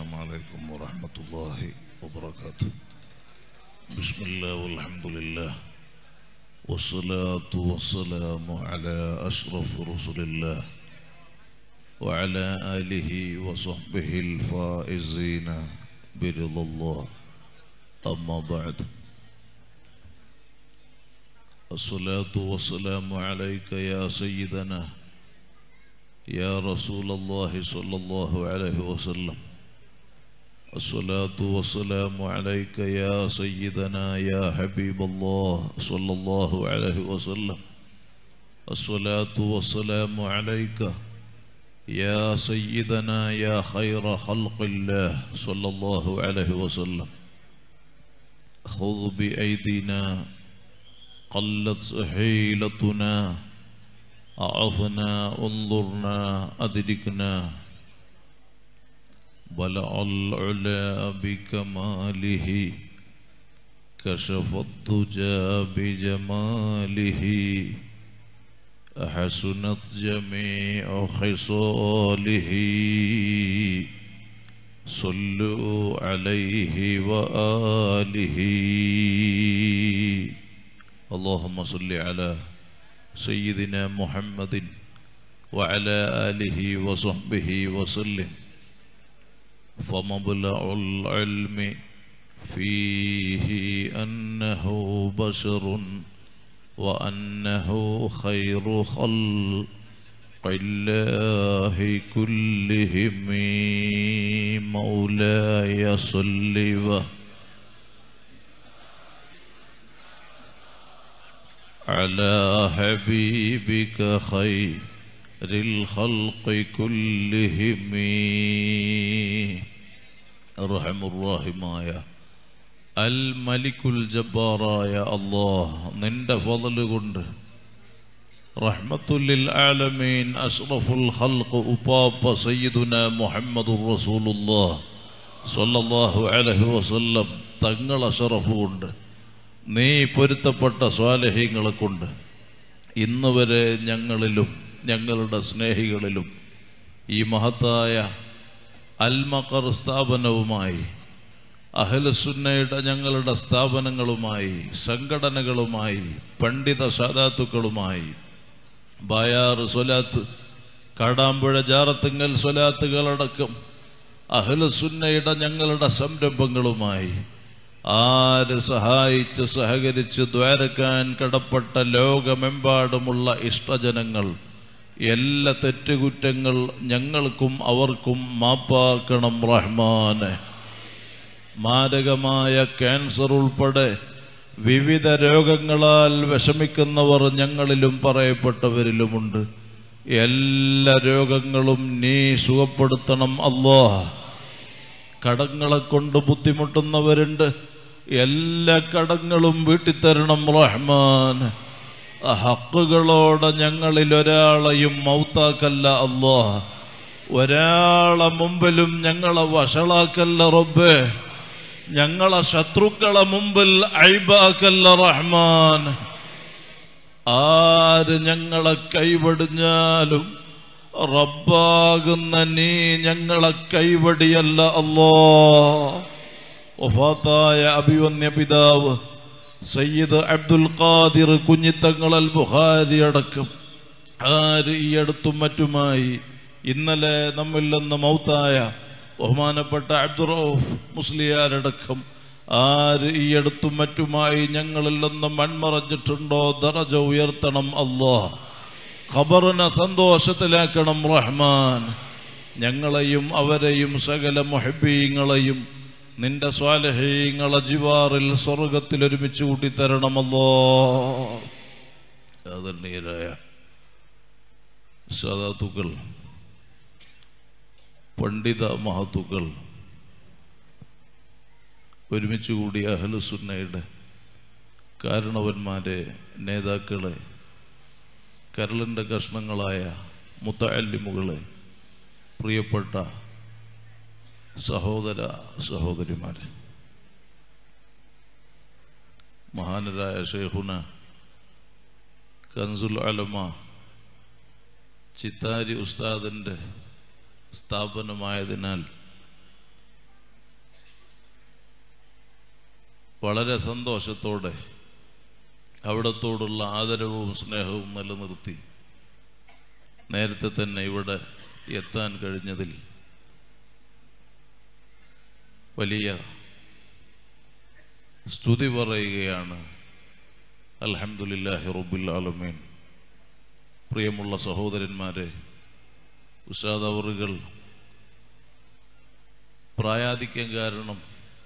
السلام عليكم ورحمة الله وبركاته بسم الله والحمد لله والصلاة والسلام على أشرف رسل الله وعلى آله وصحبه الفائزين برضا الله أما بعد الصلاة والسلام عليك يا سيدنا يا رسول الله صلى الله عليه وسلم الصلاة والسلام عليك يا سيدنا يا حبيب الله صلى الله عليه وسلم الصلاة والسلام عليك يا سيدنا يا خير خلق الله صلى الله عليه وسلم خذ بأيدينا قلت حيلتنا أعظنا انظرنا أدركنا بلع العلا بكماله كشف الدجى بجماله حسنت جميع خصاله صلوا عليه وآله اللهم صل على سيدنا محمد وعلى آله وصحبه وسلم فمبلغ العلم فيه أنه بشر وأنه خير خلق الله كلهم مولاي صل وسلم على حبيبك خير الخلق كلهم أرحم الراحماയ അൽ മലിക്കുൽ ജബ്ബാറായ അള്ളാഹ് നിന്റെ ഫضل കൊണ്ട് റഹ്മത്തുല്ലിൽ ആലമീൻ അഷ്റഫുൽ ഖൽഖ് ഉപ്പാപ്പ സയ്യിദുന മുഹമ്മദുർ റസൂലുള്ളാഹ് സ്വല്ലല്ലാഹു അലൈഹി വസല്ലം തങ്ങൾ അഷറഫ് കൊണ്ട് നീ പൊരുത്തപ്പെട്ട സ്വാലഹ്യങ്ങളെ കൊണ്ട് ഇന്ന് വരെ ഞങ്ങളിലും ഞങ്ങളുടെ സ്നേഹികളിലും ഈ മഹത്തായ അൽമക്കർ സ്ഥാപനവുമായി അഹലസുന്നയുടെ ഞങ്ങളുടെ സ്ഥാപനങ്ങളുമായി സംഘടനകളുമായി പണ്ഡിത സാദാത്തുക്കളുമായി ബായാറ് സ്വലാത്ത് കാടാമ്പുഴ ജാറത്തുങ്ങൽ സ്വലാത്തുകളടക്കം അഹലസുന്നയുടെ ഞങ്ങളുടെ സംരംഭങ്ങളുമായി ആര് സഹായിച്ച് സഹകരിച്ച് ദ്വാരക്കാൻ കടപ്പെട്ട ലോകമെമ്പാടുമുള്ള ഇഷ്ടജനങ്ങൾ എല്ലാ തെറ്റുകുറ്റങ്ങൾ ഞങ്ങൾക്കും അവർക്കും മാപ്പാക്കണം റഹ്മാനെ മാരകമായ ക്യാൻസർ ഉൾപ്പെടെ വിവിധ രോഗങ്ങളാൽ വിഷമിക്കുന്നവർ ഞങ്ങളിലും പറയപ്പെട്ടവരിലുമുണ്ട് എല്ലാ രോഗങ്ങളും നീ സുഖപ്പെടുത്തണം അല്ലാ കടങ്ങളെ കൊണ്ട് ബുദ്ധിമുട്ടുന്നവരുണ്ട് എല്ലാ കടങ്ങളും വീട്ടിത്തരണം റഹ്മാൻ ഹക്കുകളോടെ ഞങ്ങളിൽ ഒരാളെയും മൗത്താക്കല്ല അല്ലാ ഒരാളെ മുമ്പിലും ഞങ്ങളെ വഷളാക്കല്ല റബ്ബേ ഞങ്ങളെ ശത്രുക്കളെ മുമ്പിൽ അഴിബാക്കല്ല റഹ്മാൻ ആര് ഞങ്ങളെ കൈവടിഞ്ഞാലും റബ്ബാകുന്ന നീ ഞങ്ങളെ കൈവടിയല്ല അല്ലോ ഒഫാത്തായ അഭിവന്യ പിതാവ് സയ്യിദ് അബ്ദുൽ ഖാദിർ കുഞ്ഞിത്തങ്ങൾ അൽ ബുഖാരി അടക്കം ആര് ഈ അടുത്തും മറ്റുമായി ഇന്നലെ നമ്മിൽ നിന്ന് മൗത്തായ ബഹുമാനപ്പെട്ട അബ്ദുറൌഫ് മുസ്ലിയാരടക്കം ആര് ഈ അടുത്തും മറ്റുമായി ഞങ്ങളിൽ നിന്ന് മൺമറഞ്ഞിട്ടുണ്ടോ ദറജ ഉയർത്തണം അള്ളാഹ് ഖബറിനെ സന്തോഷത്തിലാക്കണം റഹ്മാൻ ഞങ്ങളെയും അവരെയും സകല മൊഹബീങ്ങളെയും നിന്റെ സ്വാലഹീങ്ങളെ ജിവാറിൽ സ്വർഗത്തിൽ ഒരുമിച്ച് കൂട്ടിത്തരണമല്ലോ ആദരണീയരായ സദാത്തുക്കൾ പണ്ഡിത മഹത്തുക്കൾ ഒരുമിച്ച് കൂടിയ അഹലുസുന്നയുടെ കാരണവന്മാരെ നേതാക്കളെ കരളിൻ്റെ കഷ്ണങ്ങളായ മുത്തല്ലിമുകളെ പ്രിയപ്പെട്ട സഹോദര സഹോദരിമാരെ മഹാനരായ ഷെയ്ഖുന കൻസുൽ അലമ ചിത്താരി ഉസ്താദിൻ്റെ സ്ഥാപനമായതിനാൽ വളരെ സന്തോഷത്തോടെ അവിടത്തോടുള്ള ആദരവും സ്നേഹവും നിലനിർത്തി നേരത്തെ തന്നെ ഇവിടെ എത്താൻ കഴിഞ്ഞതിൽ വലിയ സ്തുതി പറയുകയാണ് അൽഹംദുലില്ലാഹി റബ്ബിൽ ആലമീൻ പ്രിയമുള്ള സഹോദരന്മാരെ ഉഷാദ് അവറുകൾ പ്രായാധിക്യം കാരണം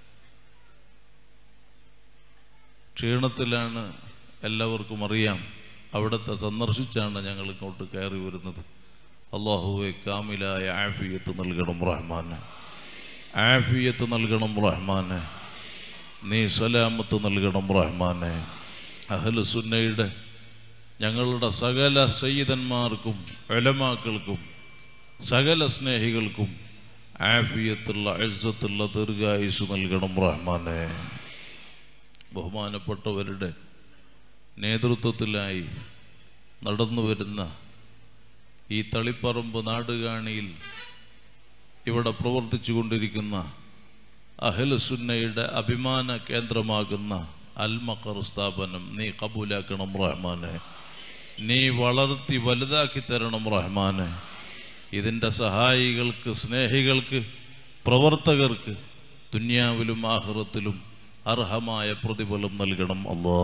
ക്ഷീണത്തിലാണ് എല്ലാവർക്കും അറിയാം അവിടുത്തെ സന്ദർശിച്ചാണ് ഞങ്ങൾ ഇങ്ങോട്ട് കയറി വരുന്നത് അള്ളാഹുവെ കാമിലായ ആഫിയത്ത് നൽകണം റഹ്മാന് ആഫിയത്ത് നൽകണം റഹ്മാന് നീ സലാമത്ത് നൽകണം റഹ്മാനെ അഹ്ലു സുന്നയുടെ ഞങ്ങളുടെ സകല സയ്യിദന്മാർക്കും എലമാക്കൾക്കും സകല സ്നേഹികൾക്കും ആഫിയത്തുള്ള അഴ്സത്തുള്ള ദീർഘായുസ് നൽകണം റഹ്മാനെ ബഹുമാനപ്പെട്ടവരുടെ നേതൃത്വത്തിലായി നടന്നു വരുന്ന ഈ തളിപ്പറമ്പ് നാടുകാണിയിൽ ഇവിടെ പ്രവർത്തിച്ചു കൊണ്ടിരിക്കുന്ന അഹ്ലുസുന്നയുടെ അഭിമാന കേന്ദ്രമാകുന്ന അൽമക്കർ സ്ഥാപനം നീ കബൂലാക്കണം റഹ്മാനെ നീ വളർത്തി വലുതാക്കി തരണം റഹ്മാനെ ഇതിൻ്റെ സഹായികൾക്ക് സ്നേഹികൾക്ക് പ്രവർത്തകർക്ക് ദുന്യാവിലും ആഹ്റത്തിലും അർഹമായ പ്രതിഫലം നൽകണം അല്ലാ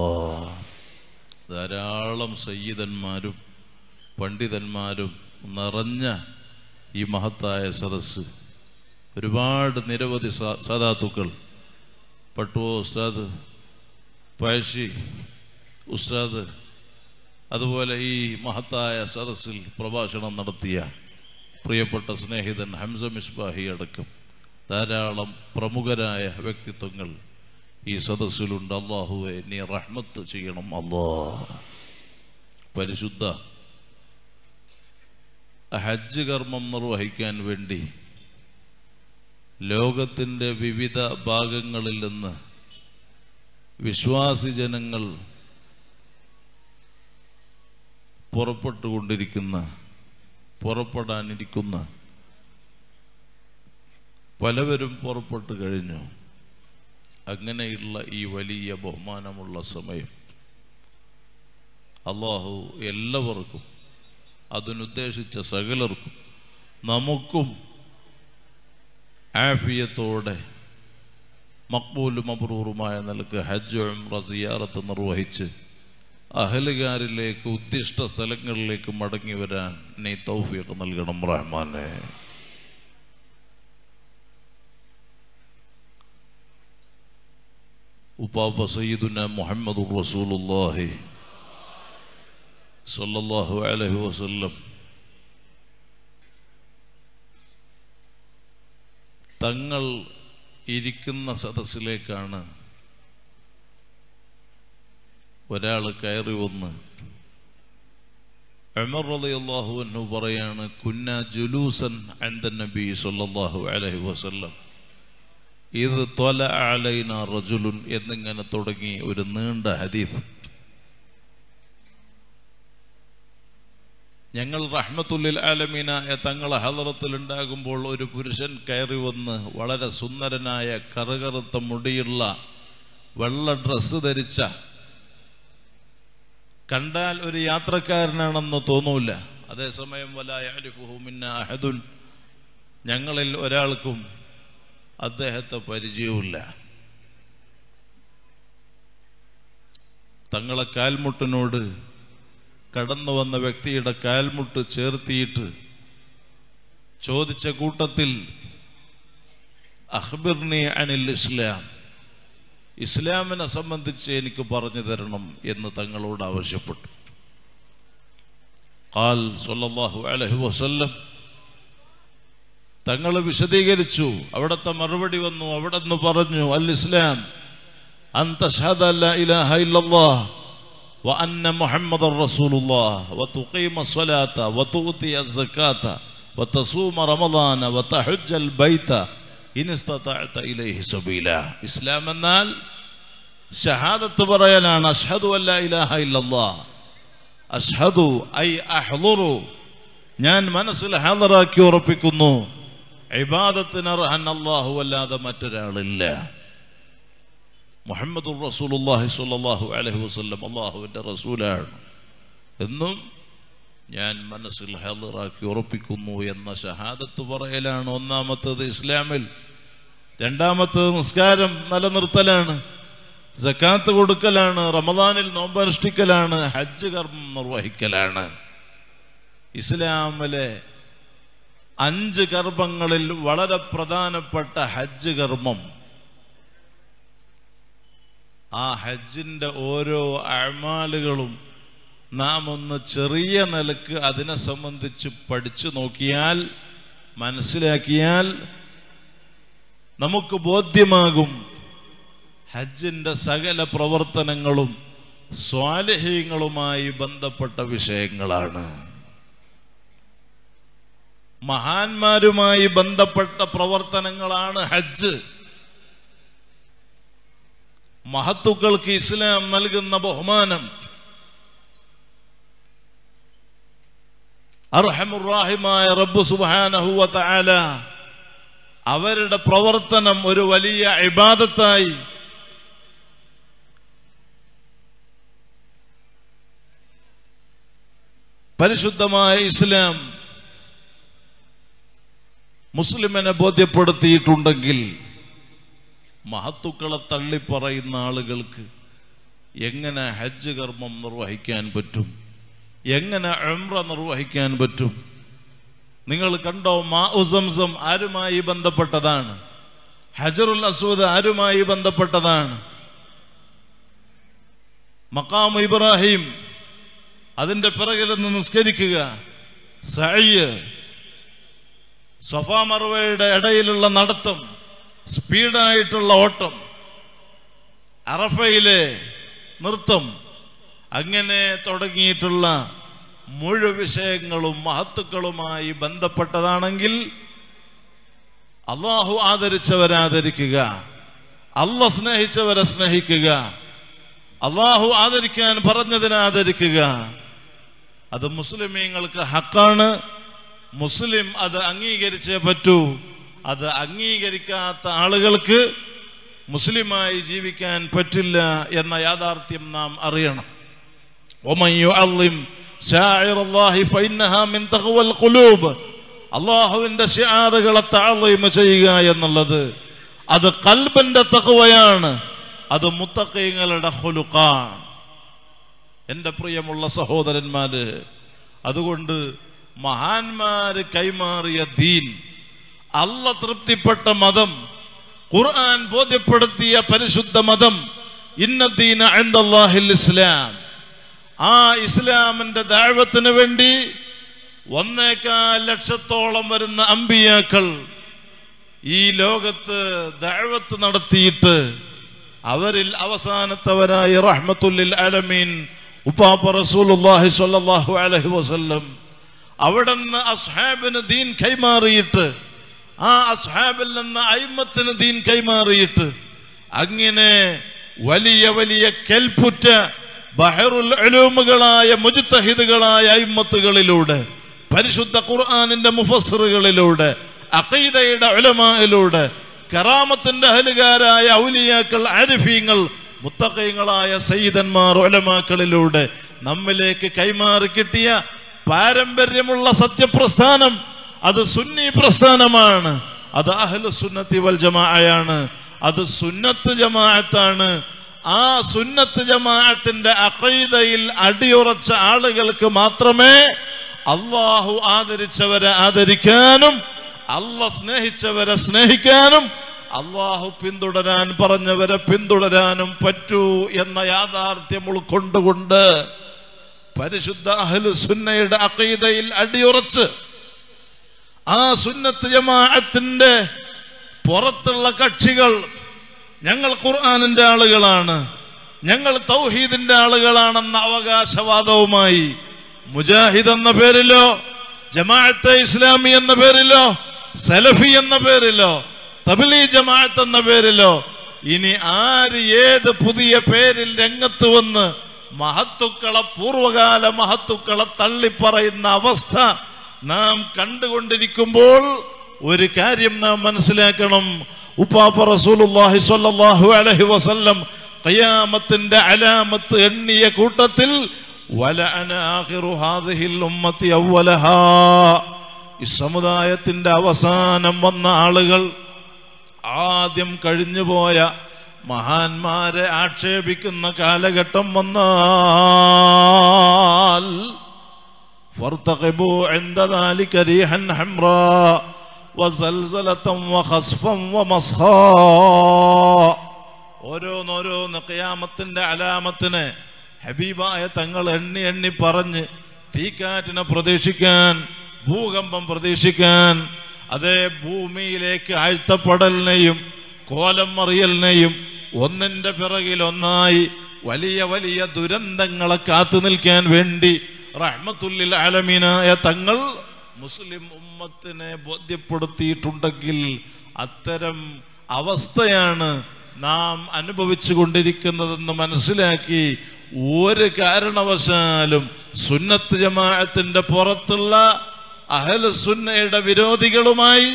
ധാരാളം സയ്യിദന്മാരും പണ്ഡിതന്മാരും നിറഞ്ഞ ഈ മഹത്തായ സദസ്സ് ഒരുപാട് നിരവധി സ- സദാത്തുക്കൾ പട്ടുവോ ഉസ്താദ് പഴശ്ശി ഉസ്താദ് അതുപോലെ ഈ മഹത്തായ സദസ്സിൽ പ്രഭാഷണം നടത്തിയ പ്രിയപ്പെട്ട സ്നേഹിതൻ ഹംസ മിസ്ബാഹി അടക്കം ധാരാളം പ്രമുഖരായ വ്യക്തിത്വങ്ങൾ ഈ സദസ്സിലുണ്ട് അള്ളാഹുവെ നീ റഹ്മത്ത് ചെയ്യണം അല്ലാ പരിശുദ്ധ ഹജ്ജ് കർമ്മം നിർവഹിക്കാൻ വേണ്ടി ലോകത്തിൻ്റെ വിവിധ ഭാഗങ്ങളിൽ നിന്ന് വിശ്വാസി ജനങ്ങൾ പുറപ്പെട്ടുകൊണ്ടിരിക്കുന്ന പുറപ്പെടാനിരിക്കുന്ന പലവരും പുറപ്പെട്ടു കഴിഞ്ഞു അങ്ങനെയുള്ള ഈ വലിയ ബഹുമാനമുള്ള സമയം അള്ളാഹു എല്ലാവർക്കും അതിനുദ്ദേശിച്ച സകലർക്കും നമുക്കും ആഫിയത്തോടെ മക്ബൂലും മബ്രൂറുമായ നിലക്ക് ഹജ്ജ് ഉംറ സിയാറത്ത് നിർവഹിച്ച് അഹലുകാരിലേക്ക് ഉദ്ദിഷ്ട സ്ഥലങ്ങളിലേക്ക് മടങ്ങി വരാൻ നീ തൗഫീഖ് നൽകണം റഹ്മാനെ ഉപ്പാപ്പ സയ്യിദുന മുഹമ്മദ് റസൂലുള്ളാഹി സല്ലല്ലാഹു അലൈഹി വസല്ലം തങ്ങൾ ഇരിക്കുന്ന സദസ്സിലേക്കാണ് ഒരാൾ കയറി വന്ന് ഉമർ റളിയല്ലാഹു അൻഹു പറയാണ് കുന്ന ജുലൂസൻ അൻദ നബി സല്ലല്ലാഹു അലൈഹി വസല്ലം ഇത് തൊല അലൈന റജുലുൻ എന്നിങ്ങനെ തുടങ്ങി ഒരു നീണ്ട ഹദീസ് ഞങ്ങൾ റഹ്മത്തുല്ലിൽ ആലമീനായ തങ്ങളെ ഹലറത്തിൽ ഉണ്ടാകുമ്പോൾ ഒരു പുരുഷൻ കയറി വന്ന് വളരെ സുന്ദരനായ കറുകറുത്ത മുടിയുള്ള വെള്ള ഡ്രസ്സ് ധരിച്ച കണ്ടാൽ ഒരു യാത്രക്കാരനാണെന്ന് തോന്നൂല അതേസമയം വല യഅരിഫുഹു മിന്ന അഹദുൻ ഞങ്ങളിൽ ഒരാൾക്കും അദ്ദേഹത്തെ പരിചയവുമില്ല തങ്ങളെ കാൽമുട്ടിനോട് കടന്നു വന്ന വ്യക്തിയുടെ കാൽമുട്ട് ചേർത്തിയിട്ട് ചോദിച്ച കൂട്ടത്തിൽ അഖ്ബിർനി അനിൽ ഇസ്ലാം ഇസ്ലാമിനെ സംബന്ധിച്ച് എനിക്ക് പറഞ്ഞു തരണം എന്ന് തങ്ങളോട് ആവശ്യപ്പെട്ടു ഖാൽ സല്ലല്ലാഹു അലൈഹി വസല്ലം തങ്ങൾ വിശദീകരിച്ചു അവിടുത്തെ മറുപടി വന്നു അവിടെ നിന്ന് പറഞ്ഞു അൽ ഇസ്ലാം അന്ത ഇലാഹ ഇല്ലല്ലാഹ് وأن محمد رسول الله وتقيم الصلاة وتؤتي الزكاة وتصوم رمضان وتحج البيت إن استطعت إليه سبيلا إسلام എന്നാൽ ഷഹാദത്ത് പറയാനാണ് അഷ്ഹദു അല്ല ഇലാഹ ഇല്ലല്ലാ അഷ്ഹദു ഐ അഹ്ലുറു ഞാൻ മനസ്സിൽ ഹാദറാക്കി ഉറപ്പിക്കുന്നു ഇബാദത്തിന് അർഹൻ അല്ലാഹു അല്ലാതെ മറ്റൊരാളില്ല മുഹമ്മദുർ റസൂലുള്ളാഹി സ്വല്ലല്ലാഹു അലൈഹി വസല്ലം അള്ളാഹുവിൻ്റെ റസൂലാണ് എന്നും ഞാൻ മനസ്സിൽ ഹാദിറാക്കി ഉറപ്പിക്കുന്നു എന്ന ഷഹാദത്ത് പറയലാണ് ഒന്നാമത്തത് ഇസ്ലാമിൽ രണ്ടാമത്തത് നിസ്കാരം നിലനിർത്തലാണ് സക്കാത്ത് കൊടുക്കലാണ് റമദാനിൽ നോമ്പനുഷ്ഠിക്കലാണ് ഹജ്ജ് കർമ്മം നിർവഹിക്കലാണ് ഇസ്ലാമിലെ അഞ്ച് കർമ്മങ്ങളിൽ വളരെ പ്രധാനപ്പെട്ട ഹജ്ജ് കർമ്മം ആ ഹജ്ജിന്റെ ഓരോ അമാലുകളും നാം ഒന്ന് ചെറിയ നിലക്ക് അതിനെ സംബന്ധിച്ച് പഠിച്ചു നോക്കിയാൽ മനസ്സിലാക്കിയാൽ നമുക്ക് ബോധ്യമാകും ഹജ്ജിന്റെ സകല പ്രവർത്തനങ്ങളും സ്വാലഹ്യങ്ങളുമായി ബന്ധപ്പെട്ട വിഷയങ്ങളാണ് മഹാന്മാരുമായി ബന്ധപ്പെട്ട പ്രവർത്തനങ്ങളാണ് ഹജ്ജ് മഹത്തുക്കൾക്ക് ഇസ്ലാം നൽകുന്ന ബഹുമാനം അർഹമുറാഹിമായ റബ്ബ് സുബാനഹുവ തആല അവരുടെ പ്രവർത്തനം ഒരു വലിയ ഇബാദത്തായി പരിശുദ്ധമായ ഇസ്ലാം മുസ്ലിമിനെ ബോധ്യപ്പെടുത്തിയിട്ടുണ്ടെങ്കിൽ മഹത്തുക്കളെ തള്ളിപ്പറയുന്ന ആളുകൾക്ക് എങ്ങനെ ഹജ്ജ് കർമ്മം നിർവഹിക്കാൻ പറ്റും എങ്ങനെ ഉംറ നിർവഹിക്കാൻ പറ്റും നിങ്ങൾ കണ്ടോ മാ ഉസംസം ആരുമായി ബന്ധപ്പെട്ടതാണ് ഹജറുൽ അസ്വദ് ആരുമായി ബന്ധപ്പെട്ടതാണ് മക്കാം ഇബ്രാഹിം അതിന്റെ പിറകിൽ നിന്ന് നിസ്കരിക്കുക സയ്യ് സഫാ മർവയുടെ ഇടയിലുള്ള നടത്തം സ്പീഡായിട്ടുള്ള ഓട്ടം അറഫയിലെ നൃത്തം അങ്ങനെ തുടങ്ങിയിട്ടുള്ള മുഴു വിഷയങ്ങളും മഹത്തുക്കളുമായി ബന്ധപ്പെട്ടതാണെങ്കിൽ അള്ളാഹു ആദരിച്ചവരെ ആദരിക്കുക അല്ല സ്നേഹിച്ചവരെ സ്നേഹിക്കുക അള്ളാഹു ആദരിക്കാൻ പറഞ്ഞതിനെ ആദരിക്കുക അത് മുസ്ലിമീങ്ങൾക്ക് ഹക്കാണ് മുസ്ലിം അത് അംഗീകരിച്ചേ പറ്റൂ അത് അംഗീകരിക്കാത്ത ആളുകൾക്ക് മുസ്ലിമായി ജീവിക്കാൻ പറ്റില്ല എന്ന യാഥാർത്ഥ്യം നാം അറിയണം ومن يعظم شاعر الله فإنها من تقوى القلوب അള്ളാഹുവിന്റെ ഷിയാറുകളെ താഴ്വയ്മ ചെയ്യുക എന്നുള്ളത് അത് കൽബന്റെ തകവയാണ് അത് മുത്തക്കൈങ്ങളുടെ ഹുലുക്കാണ് എൻ്റെ പ്രിയമുള്ള സഹോദരന്മാര് അതുകൊണ്ട് മഹാന്മാര് കൈമാറിയ ദീൻ അല്ല തൃപ്തിപ്പെട്ട മതം ഖുർആൻ ബോധ്യപ്പെടുത്തിയ പരിശുദ്ധ മതം ഇന്നദ്ദീന അൻദല്ലാഹിൽ ഇസ്ലാം ആ ഇസ്ലാമിന്റെ ദാഴ്വത്തിന് വേണ്ടി ഒന്നേക്കാൽ ലക്ഷത്തോളം വരുന്ന അമ്പിയാക്കൾ ഈ ലോകത്ത് ദാഴ്വത്ത് നടത്തിയിട്ട് അവരിൽ അവസാനത്തവരായ റഹ്മത്തുല്ലിൽ അലമീൻ ഉപ്പാപ്പ റസൂലുള്ളാഹി സ്വല്ലല്ലാഹു അലൈഹി വസല്ലം അവിടുന്ന് അസ്ഹാബിന് ദീൻ കൈമാറിയിട്ട് ആ അസ്ഹാബിൽ നിന്ന് അയിമത്തിന് ദീൻ കൈമാറിയിട്ട് അങ്ങനെ വലിയ വലിയ കെൽപ്പുറ്റ ബഹറുൽ ഉലൂമുകളായ മുജ്തഹിദുകളായ അയിമത്തുകളിലൂടെ പരിശുദ്ധ ഖുർആനിന്റെ മുഫസ്സിറുകളിലൂടെ അഖീദയുടെ ഉലമായിലൂടെ കറാമത്തിന്റെ അഹലുകാരായ ഔലിയാക്കൾ ആരിഫീങ്ങൾ മുത്തക്കൈങ്ങളായ സയ്യിദന്മാർ ഉലമാക്കളിലൂടെ നമ്മിലേക്ക് കൈമാറി കിട്ടിയ പാരമ്പര്യമുള്ള സത്യപ്രസ്ഥാനം അത് സുന്നി പ്രസ്ഥാനമാണ് അത് അഹ്ലു സുന്നത്തി വൽ ജമാഅയാണ് അത് സുന്നത്ത് ജമാഅത്താണ് ആ സുന്നത്ത് ജമാഅത്തിന്റെ അഖീദയിൽ അടിയുറച്ച ആളുകൾക്ക് മാത്രമേ അള്ളാഹു ആദരിച്ചവരെ ആദരിക്കാനും അല്ല സ്നേഹിച്ചവരെ സ്നേഹിക്കാനും അള്ളാഹു പിന്തുടരാൻ പറഞ്ഞവരെ പിന്തുടരാനും പറ്റൂ എന്ന യാഥാർത്ഥ്യം ഉൾക്കൊണ്ടുകൊണ്ട് പരിശുദ്ധ അഹ്ലു സുന്നയുടെ അഖീദയിൽ അടിയുറച്ച് ആ സുന്നത്ത് ജമാഅത്തിന്റെ പുറത്തുള്ള കക്ഷികൾ ഞങ്ങൾ ഖുർആാനിന്റെ ആളുകളാണ് ഞങ്ങൾ തൗഹീദിന്റെ ആളുകളാണെന്ന അവകാശവാദവുമായി മുജാഹിദ് എന്ന പേരിലോ ജമാഅത്തെ ഇസ്ലാമി എന്ന പേരിലോ സലഫി എന്ന പേരിലോ തബിലി ജമാഅത്ത് എന്ന പേരിലോ ഇനി ആര് ഏത് പുതിയ പേരിൽ രംഗത്ത് വന്ന് മഹത്തുക്കളെ പൂർവകാല മഹത്തുക്കളെ തള്ളിപ്പറയുന്ന അവസ്ഥ നാം കണ്ടുകൊണ്ടിരിക്കുമ്പോൾ ഒരു കാര്യം നാം മനസ്സിലാക്കണം ഉപ്പാപ്പ റസൂലുള്ളാഹി സ്വല്ലല്ലാഹു അലൈഹി വസല്ലം ഖിയാമത്തിന്റെ അലാമത്ത് എണ്ണിയ കൂട്ടത്തിൽ വലഅന ആഖിറു ഹാദിഹിൽ ഉമ്മത്തി അവ്വലഹാ ഈ സമുദായത്തിന്റെ അവസാനം വന്ന ആളുകൾ ആദ്യം കഴിഞ്ഞുപോയ മഹാന്മാരെ ആക്ഷേപിക്കുന്ന കാലഘട്ടം വന്നാൽ فارتقبوا عند ذلك ريحا حمراء وزلزلة وخسفا ومسخا ഓരോന്നോരോന്ന് ഖിയാമത്തിന്റെ അലാമത്തിന് ഹബീബായ തങ്ങൾ എണ്ണി എണ്ണി പറഞ്ഞ് തീക്കാറ്റിനെ പ്രതീക്ഷിക്കാൻ ഭൂകമ്പം പ്രതീക്ഷിക്കാൻ അതേ ഭൂമിയിലേക്ക് ആഴ്ത്തപ്പെടലിനെയും കോലം മറിയലിനെയും ഒന്നിന്റെ പിറകിൽ ഒന്നായി വലിയ വലിയ ദുരന്തങ്ങളെ കാത്തു നിൽക്കാൻ വേണ്ടി റഹ്മത്തുല്ലിൽ ആലമീനായ തങ്ങൾ മുസ്ലിം ഉമ്മത്തിനെ ബോധ്യപ്പെടുത്തിയിട്ടുണ്ടെങ്കിൽ അത്തരം അവസ്ഥയാണ് നാം അനുഭവിച്ചു കൊണ്ടിരിക്കുന്നതെന്ന് മനസ്സിലാക്കി ഒരു കാരണവശാലും സുന്നത്ത് ജമാഅത്തിന്റെ പുറത്തുള്ള അഹല സുന്നയുടെ വിരോധികളുമായി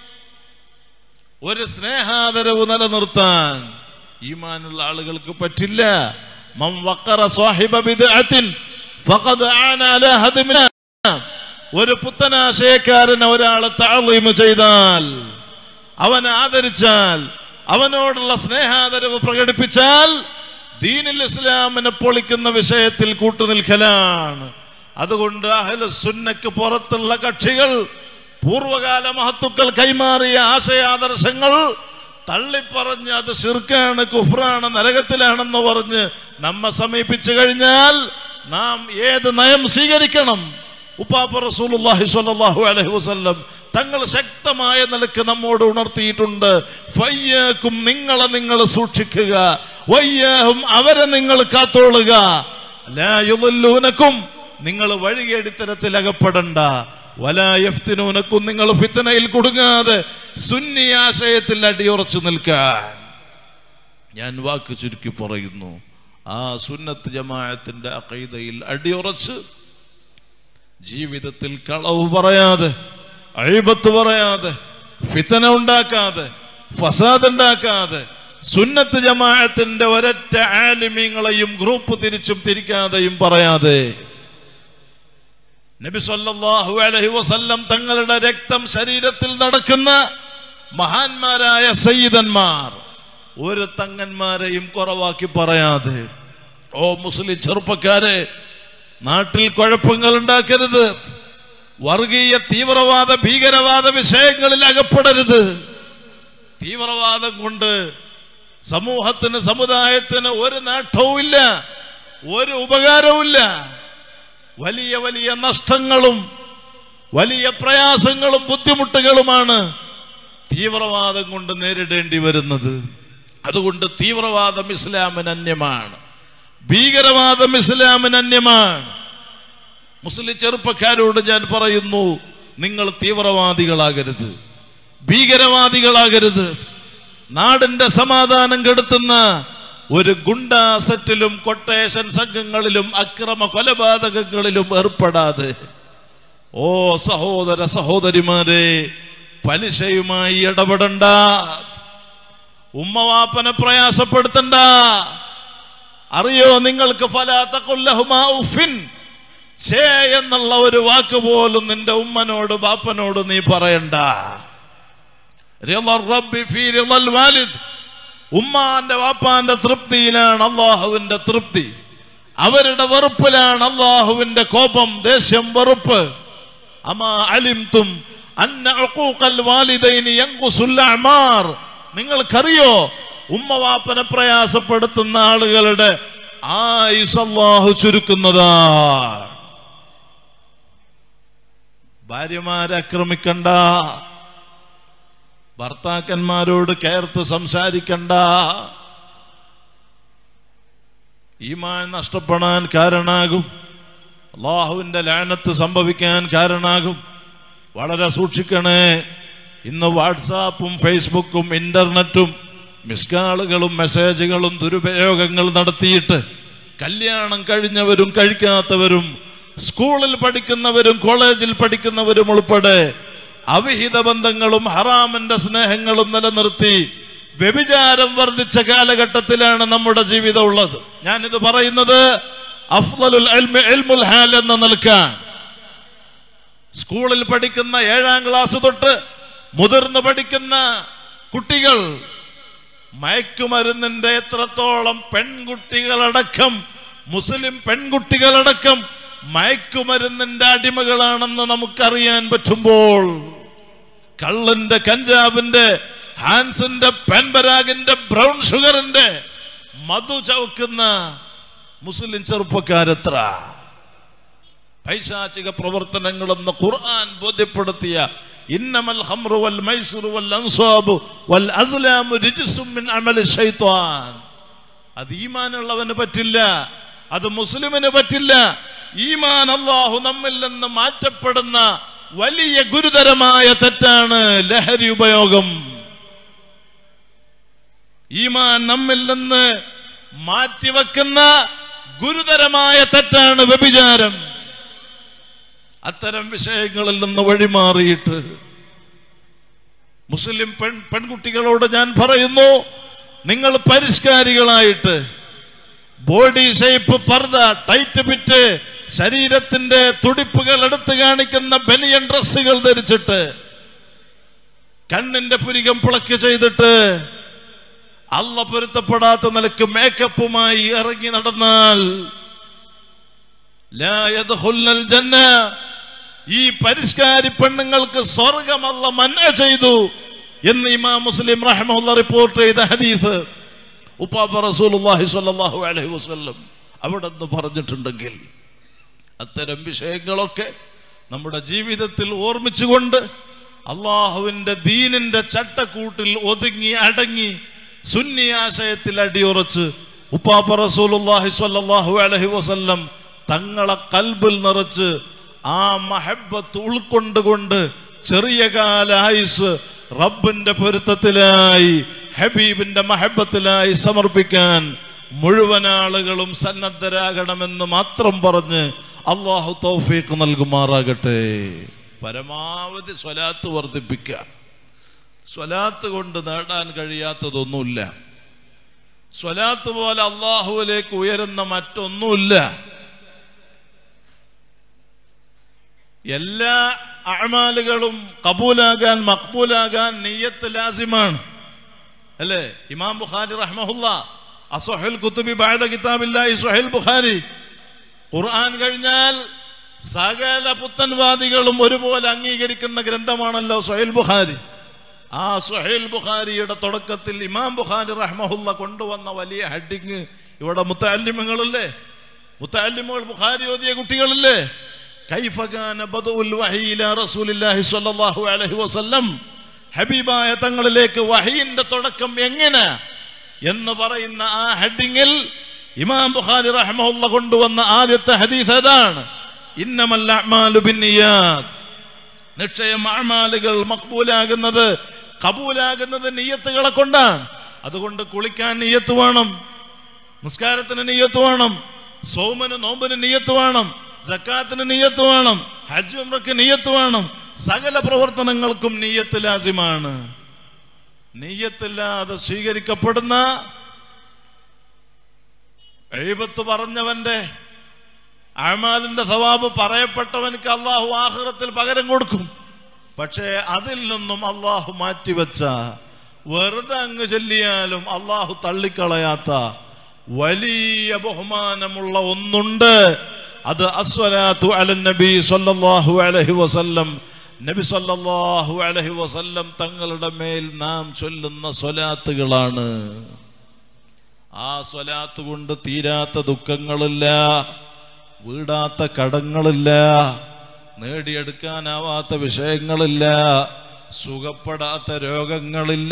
ഒരു സ്നേഹാദരവ് നിലനിർത്താൻ ഈമാനുള്ള ആളുകൾക്ക് പറ്റില്ല മം വഖറ സാഹിബ ബിദ്അത്തിൻ ഫഖദ് ആന അലാ ഹദ്മിന ഒരു പുത്തനാശയക്കാരനെ ഒരാളെ താളീമ് ചെയ്താൽ അവനെ ആദരിച്ചാൽ അവനോടുള്ള സ്നേഹാദരവ് പ്രകടിപ്പിച്ചാൽ ദീനിൽ ഇസ്ലാമിനെ പൊളിക്കുന്ന വിഷയത്തിൽ കൂട്ടുനിൽക്കലാണ് അതുകൊണ്ട് അഹ്ല സുന്നക്ക് പുറത്തുള്ള കക്ഷികൾ പൂർവകാല മഹത്തുക്കൾ കൈമാറിയ ആശയാദർശങ്ങൾ തള്ളിപ്പറഞ്ഞ് അത് ശിർക്കാണ് കുഫ്രാണ് നരകത്തിലാണെന്ന് പറഞ്ഞ് നമ്മെ സമീപിച്ചു കഴിഞ്ഞാൽ നാം ഏത് നയം സ്വീകരിക്കണം ഉപ്പാപ്പ റസൂലുള്ളാഹി സ്വല്ലല്ലാഹു അലൈഹി വസല്ലം തങ്ങൾ ശക്തമായ നിലക്ക് നമ്മോട് ഉണർത്തിയിട്ടുണ്ട് ഫയ്യാക്കും നിങ്ങളെ നിങ്ങൾ സൂക്ഷിക്കുക വയ്യാഹും അവരെ നിങ്ങൾ കാത്തോളുക ലാ യുദല്ലൂനക്കും നിങ്ങൾ വഴികേടിത്തരത്തിൽ അകപ്പെടണ്ട വലായഫ്തിനൂനക്കും നിങ്ങൾ ഫിത്തനയിൽ കുടുങ്ങാതെ സുന്നി ആശയത്തിൽ അടിയുറച്ചു നിൽക്കാൻ ഞാൻ വാക്ക് ചുരുക്കി പറയുന്നു ആ സുന്നത്ത് ജമാഅത്തിന്റെ അഖീദയിൽ അടിയുറച്ച് ജീവിതത്തിൽ കളവ് പറയാതെ അഴിബത്ത് പറയാതെ ഫിത്തന ഉണ്ടാക്കാതെ ഫസാദ് ഉണ്ടാക്കാതെ സുന്നത്ത് ജമാഅത്തിന്റെ ഒരൊറ്റ ആലിമീങ്ങളെയും ഗ്രൂപ്പ് തിരിച്ചും തിരിക്കാതെയും പറയാതെ നബി സല്ലല്ലാഹു അലൈഹി വസല്ലം തങ്ങളുടെ രക്തം ശരീരത്തിൽ നടക്കുന്ന മഹാന്മാരായ സയ്യിദന്മാർ ഒരു തങ്ങന്മാരെയും കുറവാക്കി പറയാതെ ഓ മുസ്ലിം ചെറുപ്പക്കാരെ നാട്ടിൽ കുഴപ്പങ്ങൾ ഉണ്ടാക്കരുത് വർഗീയ തീവ്രവാദ ഭീകരവാദ വിഷയങ്ങളിൽ അകപ്പെടരുത് തീവ്രവാദം കൊണ്ട് സമൂഹത്തിന് സമുദായത്തിന് ഒരു നേട്ടവും ഇല്ല ഒരു ഉപകാരവുമില്ല വലിയ വലിയ നഷ്ടങ്ങളും വലിയ പ്രയാസങ്ങളും ബുദ്ധിമുട്ടുകളുമാണ് തീവ്രവാദം കൊണ്ട് നേരിടേണ്ടി വരുന്നത് അതുകൊണ്ട് തീവ്രവാദം ഇസ്ലാമിന് അന്യമാണ് ഭീകരവാദം ഇസ്ലാമിന് അന്യമാണ് മുസ്ലിം ചെറുപ്പക്കാരോട് ഞാൻ പറയുന്നു നിങ്ങൾ തീവ്രവാദികളാകരുത് ഭീകരവാദികളാകരുത് നാടിന്റെ സമാധാനം കെടുത്തുന്ന ഒരു ഗുണ്ടാ സെറ്റിലും കൊട്ടേഷൻ സംഘങ്ങളിലും അക്രമ കൊലപാതകങ്ങളിലും ഏർപ്പെടാതെ ഓ സഹോദര സഹോദരിമാരെ പലിശയുമായി ഇടപെടണ്ട ഉമ്മവാപ്പനെ പ്രയാസപ്പെടുത്തണ്ട അറിയോ നിങ്ങൾക്ക് ഫലാത്തക്കൊല്ലഹുമാ ഉഫിൻ ഛേ എന്നുള്ള ഒരു വാക്ക് പോലും നിന്റെ ഉമ്മനോട് ബാപ്പനോട് നീ പറയണ്ട റിളർ റബ്ബി ഫീ റിളൽ വാലിദ് ഉമ്മാന്റെ വാപ്പാന്റെ തൃപ്തിയിലാണ് അള്ളാഹുവിന്റെ തൃപ്തി അവരുടെ വെറുപ്പിലാണ് അള്ളാഹുവിന്റെ കോപം ദേഷ്യം വെറുപ്പ് അമാ അലിംതും അന്ന ഉഖൂഖൽ വാലിദൈനി യൻഖുസുൽ അഅ്മാർ നിങ്ങൾക്കറിയോ ഉമ്മ വാപ്പനെ പ്രയാസപ്പെടുത്തുന്ന ആളുകളുടെ ആയുസ് അല്ലാഹു ചുരുക്കുന്നതാണ് ഭാര്യമാരെ ആക്രമിക്കണ്ട ഭർത്താക്കന്മാരോട് കയർത്ത് സംസാരിക്കണ്ട ഈമാൻ നഷ്ടപ്പെടാൻ കാരണാകും അള്ളാഹുവിന്റെ ലാനത്ത് സംഭവിക്കാൻ കാരണാകും വളരെ സൂക്ഷിക്കണേ ഇന്ന് വാട്സാപ്പും ഫേസ്ബുക്കും ഇന്റർനെറ്റും മിസ്കാളുകളും മെസ്സേജുകളും ദുരുപയോഗങ്ങൾ നടത്തിയിട്ട് കല്യാണം കഴിഞ്ഞവരും കഴിക്കാത്തവരും സ്കൂളിൽ പഠിക്കുന്നവരും കോളേജിൽ പഠിക്കുന്നവരും ഉൾപ്പെടെ അവിഹിത ബന്ധങ്ങളും ഹറാമിന്റെ സ്നേഹങ്ങളും നിലനിർത്തി വ്യഭിചാരം വർദ്ധിച്ച കാലഘട്ടത്തിലാണ് നമ്മുടെ ജീവിതം ഉള്ളത് ഞാനിത് പറയുന്നത് അഫ്ദലുൽ ഇൽമി ഇൽമുൽ ഹാൽ എന്ന നിൽക്കാൻ സ്കൂളിൽ പഠിക്കുന്ന ഏഴാം ക്ലാസ് തൊട്ട് മുതിർന്ന് പഠിക്കുന്ന കുട്ടികൾ മയക്കുമരുന്നിന്റെ എത്രത്തോളം പെൺകുട്ടികളടക്കം മുസ്ലിം പെൺകുട്ടികളടക്കം മയക്കുമരുന്നിന്റെ അടിമകളാണെന്ന് നമുക്കറിയാൻ പറ്റുമ്പോൾ കള്ളന്റെ കഞ്ചാവിന്റെ ഹാൻസിന്റെ പെൻബരാഗിന്റെ ബ്രൗൺ ഷുഗറിന്റെ മധു ചവക്കുന്ന മുസ്ലിം ചെറുപ്പക്കാരെത്ര പൈശാചിക പ്രവർത്തനങ്ങളെന്ന് ഖുർആൻ ബോധ്യപ്പെടുത്തിയ ഇന്നമൽ ഹംറു വൽ മൈസുറു വൽ അൻസാബു വൽ അസ്ലാമു റിജ്സും മിൻ അമലി ശൈത്വാൻ അത് ഈമാനുള്ളവന് പറ്റില്ല അത് മുസ്ലിമിന് പറ്റില്ല ഈമാൻ അള്ളാഹു നമ്മിൽ നിന്ന് മാറ്റപ്പെടുന്ന വലിയ ഗുരുതരമായ തെറ്റാണ് ലഹരി ഉപയോഗം ഈമാൻ നമ്മിൽ നിന്ന് മാറ്റിവെക്കുന്ന ഗുരുതരമായ തെറ്റാണ് വ്യഭിചാരം അത്തരം വിഷയങ്ങളിൽ നിന്ന് വഴിമാറിയിട്ട് മുസ്ലിം പെൺ പെൺകുട്ടികളോട് ഞാൻ പറയുന്നു നിങ്ങൾ പരിഷ്കാരികളായിട്ട് ബോഡി ഷേപ്പ് പർദ ടൈറ്റ് പിറ്റ് ശരീരത്തിന്റെ തുടിപ്പുകൾ എടുത്തു കാണിക്കുന്ന ബനിയൻ ഡ്രസ്സുകൾ ധരിച്ചിട്ട് കണ്ണിന്റെ പുരികം പുളക്ക് ചെയ്തിട്ട് അല്ല പൊരുത്തപ്പെടാത്ത നിലക്ക് മേക്കപ്പുമായി ഇറങ്ങി നടന്നാൽ ലാ യദ്ഖുൽനൽ ജന്ന ഈ പരിഷ്കാരി പെണ്ണുങ്ങൾക്ക് സ്വർഗമല്ല മന്ന ചെയ്തു എന്ന് ഇമാം മുസ്ലിം റഹ്മുള്ള റിപ്പോർട്ട് ചെയ്ത ഹദീസ് ഉപ്പാപ്പ റസൂലുള്ളാഹി സ്വല്ലല്ലാഹു അലൈഹി വസല്ലം അവിടെ നിന്ന് പറഞ്ഞിട്ടുണ്ടെങ്കിൽ അത്തരം വിഷയങ്ങളൊക്കെ നമ്മുടെ ജീവിതത്തിൽ ഓർമ്മിച്ചുകൊണ്ട് അള്ളാഹുവിന്റെ ദീനിന്റെ ചട്ടക്കൂട്ടിൽ ഒതുങ്ങി അടങ്ങി സുന്നി ആശയത്തിൽ അടിയുറച്ച് ഉപ്പാപ്പ റസൂലുള്ളാഹി സ്വല്ലല്ലാഹു അലൈഹി വസല്ലം തങ്ങളെ കൽബിൽ നിറച്ച് ആ മഹബത്ത് ഉൾക്കൊണ്ടുകൊണ്ട് ചെറിയ കാല ആയുസ് റബ്ബിന്റെ പൊരുത്തത്തിലായി ഹബീബിന്റെ മഹബത്തിലായി സമർപ്പിക്കാൻ മുഴുവൻ ആളുകളും സന്നദ്ധരാകണമെന്ന് മാത്രം പറഞ്ഞ് അള്ളാഹു തൗഫീഖ് നൽകുമാറാകട്ടെ പരമാവധി സ്വലാത്ത് വർദ്ധിപ്പിക്കുക സ്വലാത്ത് കൊണ്ട് നേടാൻ കഴിയാത്തതൊന്നുമില്ല സ്വലാത്ത് പോലെ അള്ളാഹുവിലേക്ക് ഉയരുന്ന മറ്റൊന്നുമില്ല എല്ലാ അമാലുകളും കബൂലാകാൻ മക്ബൂലാകാൻ നെയ്യത്ത് ലാസിമാണ് അല്ലേ ഇമാം ബുഖാരി റഹ്മഹുല്ല അസുഹൽ കുത്തുബി ബാദ കിതാബില്ലാഹി സുഹൈൽ ബുഖാരി ഖുർആൻ കഴിഞ്ഞാൽ സകല പുത്തൻവാദികളും ഒരുപോലെ അംഗീകരിക്കുന്ന ഗ്രന്ഥമാണല്ലോ സുഹൈൽ ബുഖാരി ആ സുഹൈൽ ബുഖാരിയുടെ തുടക്കത്തിൽ ഇമാം ബുഖാരി റഹ്മഹുല്ല കൊണ്ടുവന്ന വലിയ ഹെഡിങ് ഇവിടെ മുത്തല്ലിമങ്ങളല്ലേ മുത്തല്ലിമുകൾ ബുഖാരി ഓതിയ കുട്ടികളില്ലേ കൈഫകാന ബദഉൽ വഹി ഇലാ റസൂലില്ലാഹി സ്വല്ലല്ലാഹു അലൈഹി വസല്ലം ഹബീബായ തങ്ങളിലേക്ക് വഹീന്റെ തുടക്കം എങ്ങനെ എന്ന് പറയുന്ന ആ ഹെഡിങ്ങിൽ ഇമാം ബുഖാരി റഹ്മഹുല്ല കൊണ്ടുവന്ന ആദ്യത്തെ ഹദീസ് അതാണ് ഇന്നമൽ അഅ്മാലു ബിന്നിയാത്ത് നിശ്ചയം അഅ്മാലുകൾ മഖ്ബൂലാകുന്നത് കബൂലാകുന്നത് നിയ്യത്തുകളെ കൊണ്ടാണ് അതുകൊണ്ട് കുളിക്കാൻ നിയ്യത്ത് വേണം നിസ്കാരത്തിന് നിയ്യത്ത് വേണം സോമന് നോമ്പിന് നിയ്യത്ത് വേണം സക്കാത്തിന് നിയ്യത്ത് വേണം ഹജ്ജ് ഉംറക്ക് നിയ്യത്ത് വേണം സകല പ്രവർത്തനങ്ങൾക്കും നീയത്ത് ലാസിമാണ് നീയത്തില്ലാതെ സ്വീകരിക്കപ്പെടുന്ന എഴുപത്ത് പറഞ്ഞവന്റെ അഴമാലിന്റെ സവാബ് പറയപ്പെട്ടവനക്ക് അള്ളാഹു ആഹ്റത്തിൽ പകരം കൊടുക്കും പക്ഷേ അതിൽ നിന്നും അള്ളാഹു മാറ്റിവെച്ച വെറുതെ അങ്ങ് ചൊല്ലിയാലും അള്ളാഹു തള്ളിക്കളയാത്ത വലിയ ബഹുമാനമുള്ള ഒന്നുണ്ട് അത് അസ്വലാത്തു അലൻ നബി സല്ലല്ലാഹു അലൈഹി വസല്ലം നബി സല്ലല്ലാഹു അലൈഹി വസല്ലം തങ്ങളുടെ മേൽ നാം ചൊല്ലുന്ന സ്വലാത്തുകളാണ് ആ സ്വലാത്ത് കൊണ്ട് തീരാത്ത ദുഃഖങ്ങളില്ല വീടാത്ത കടങ്ങളില്ല നേടിയെടുക്കാനാവാത്ത വിഷയങ്ങളില്ല സുഖപ്പെടാത്ത രോഗങ്ങളില്ല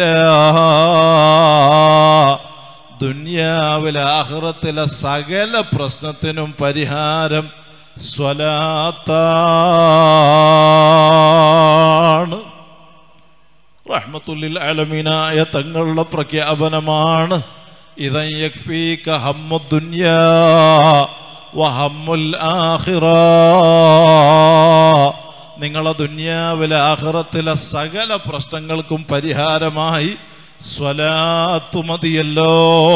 ദുന്യാവിലെ ആഹ്റത്തിലെ സകല പ്രശ്നത്തിനും പരിഹാരം സ്വലാത്താണ് റഹ്മത്തുല്ലിൽ അലമീനായ തങ്ങളുടെ പ്രഖ്യാപനമാണ് ഇതൻ യക്ഫീക ഹമ്മു ദുനിയാ വഹമ്മുൽ ആഖിറ നിങ്ങളെ ദുന്യാവിലെ ആഹ്റത്തിലെ സകല പ്രശ്നങ്ങൾക്കും പരിഹാരമായി സ്വലാത്തു മതിയല്ലോ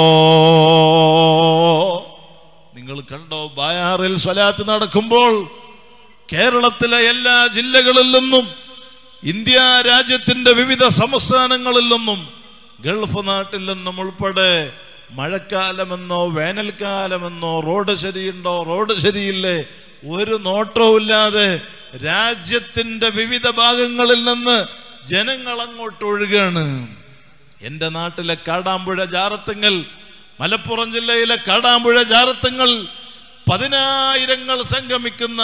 നിങ്ങൾ കണ്ടോ ബായാറിൽ സ്വലാത്ത് നടക്കുമ്പോൾ കേരളത്തിലെ എല്ലാ ജില്ലകളിൽ നിന്നും ഇന്ത്യ രാജ്യത്തിന്റെ വിവിധ സംസ്ഥാനങ്ങളിൽ നിന്നും ഗൾഫ് നാട്ടിൽ നിന്നും ഉൾപ്പെടെ മഴക്കാലമെന്നോ വേനൽക്കാലമെന്നോ റോഡ് ശരിയുണ്ടോ റോഡ് ശരിയില്ലേ ഒരു നോട്ടവും ഇല്ലാതെ രാജ്യത്തിന്റെ വിവിധ ഭാഗങ്ങളിൽ നിന്ന് ജനങ്ങൾ അങ്ങോട്ട് ഒഴുകാണ് എൻ്റെ നാട്ടിലെ കാടാമ്പുഴ ജാറത്തുങ്ങൽ മലപ്പുറം ജില്ലയിലെ കാടാമ്പുഴ ജാറത്തുങ്ങൾ പതിനായിരങ്ങൾ സംഗമിക്കുന്ന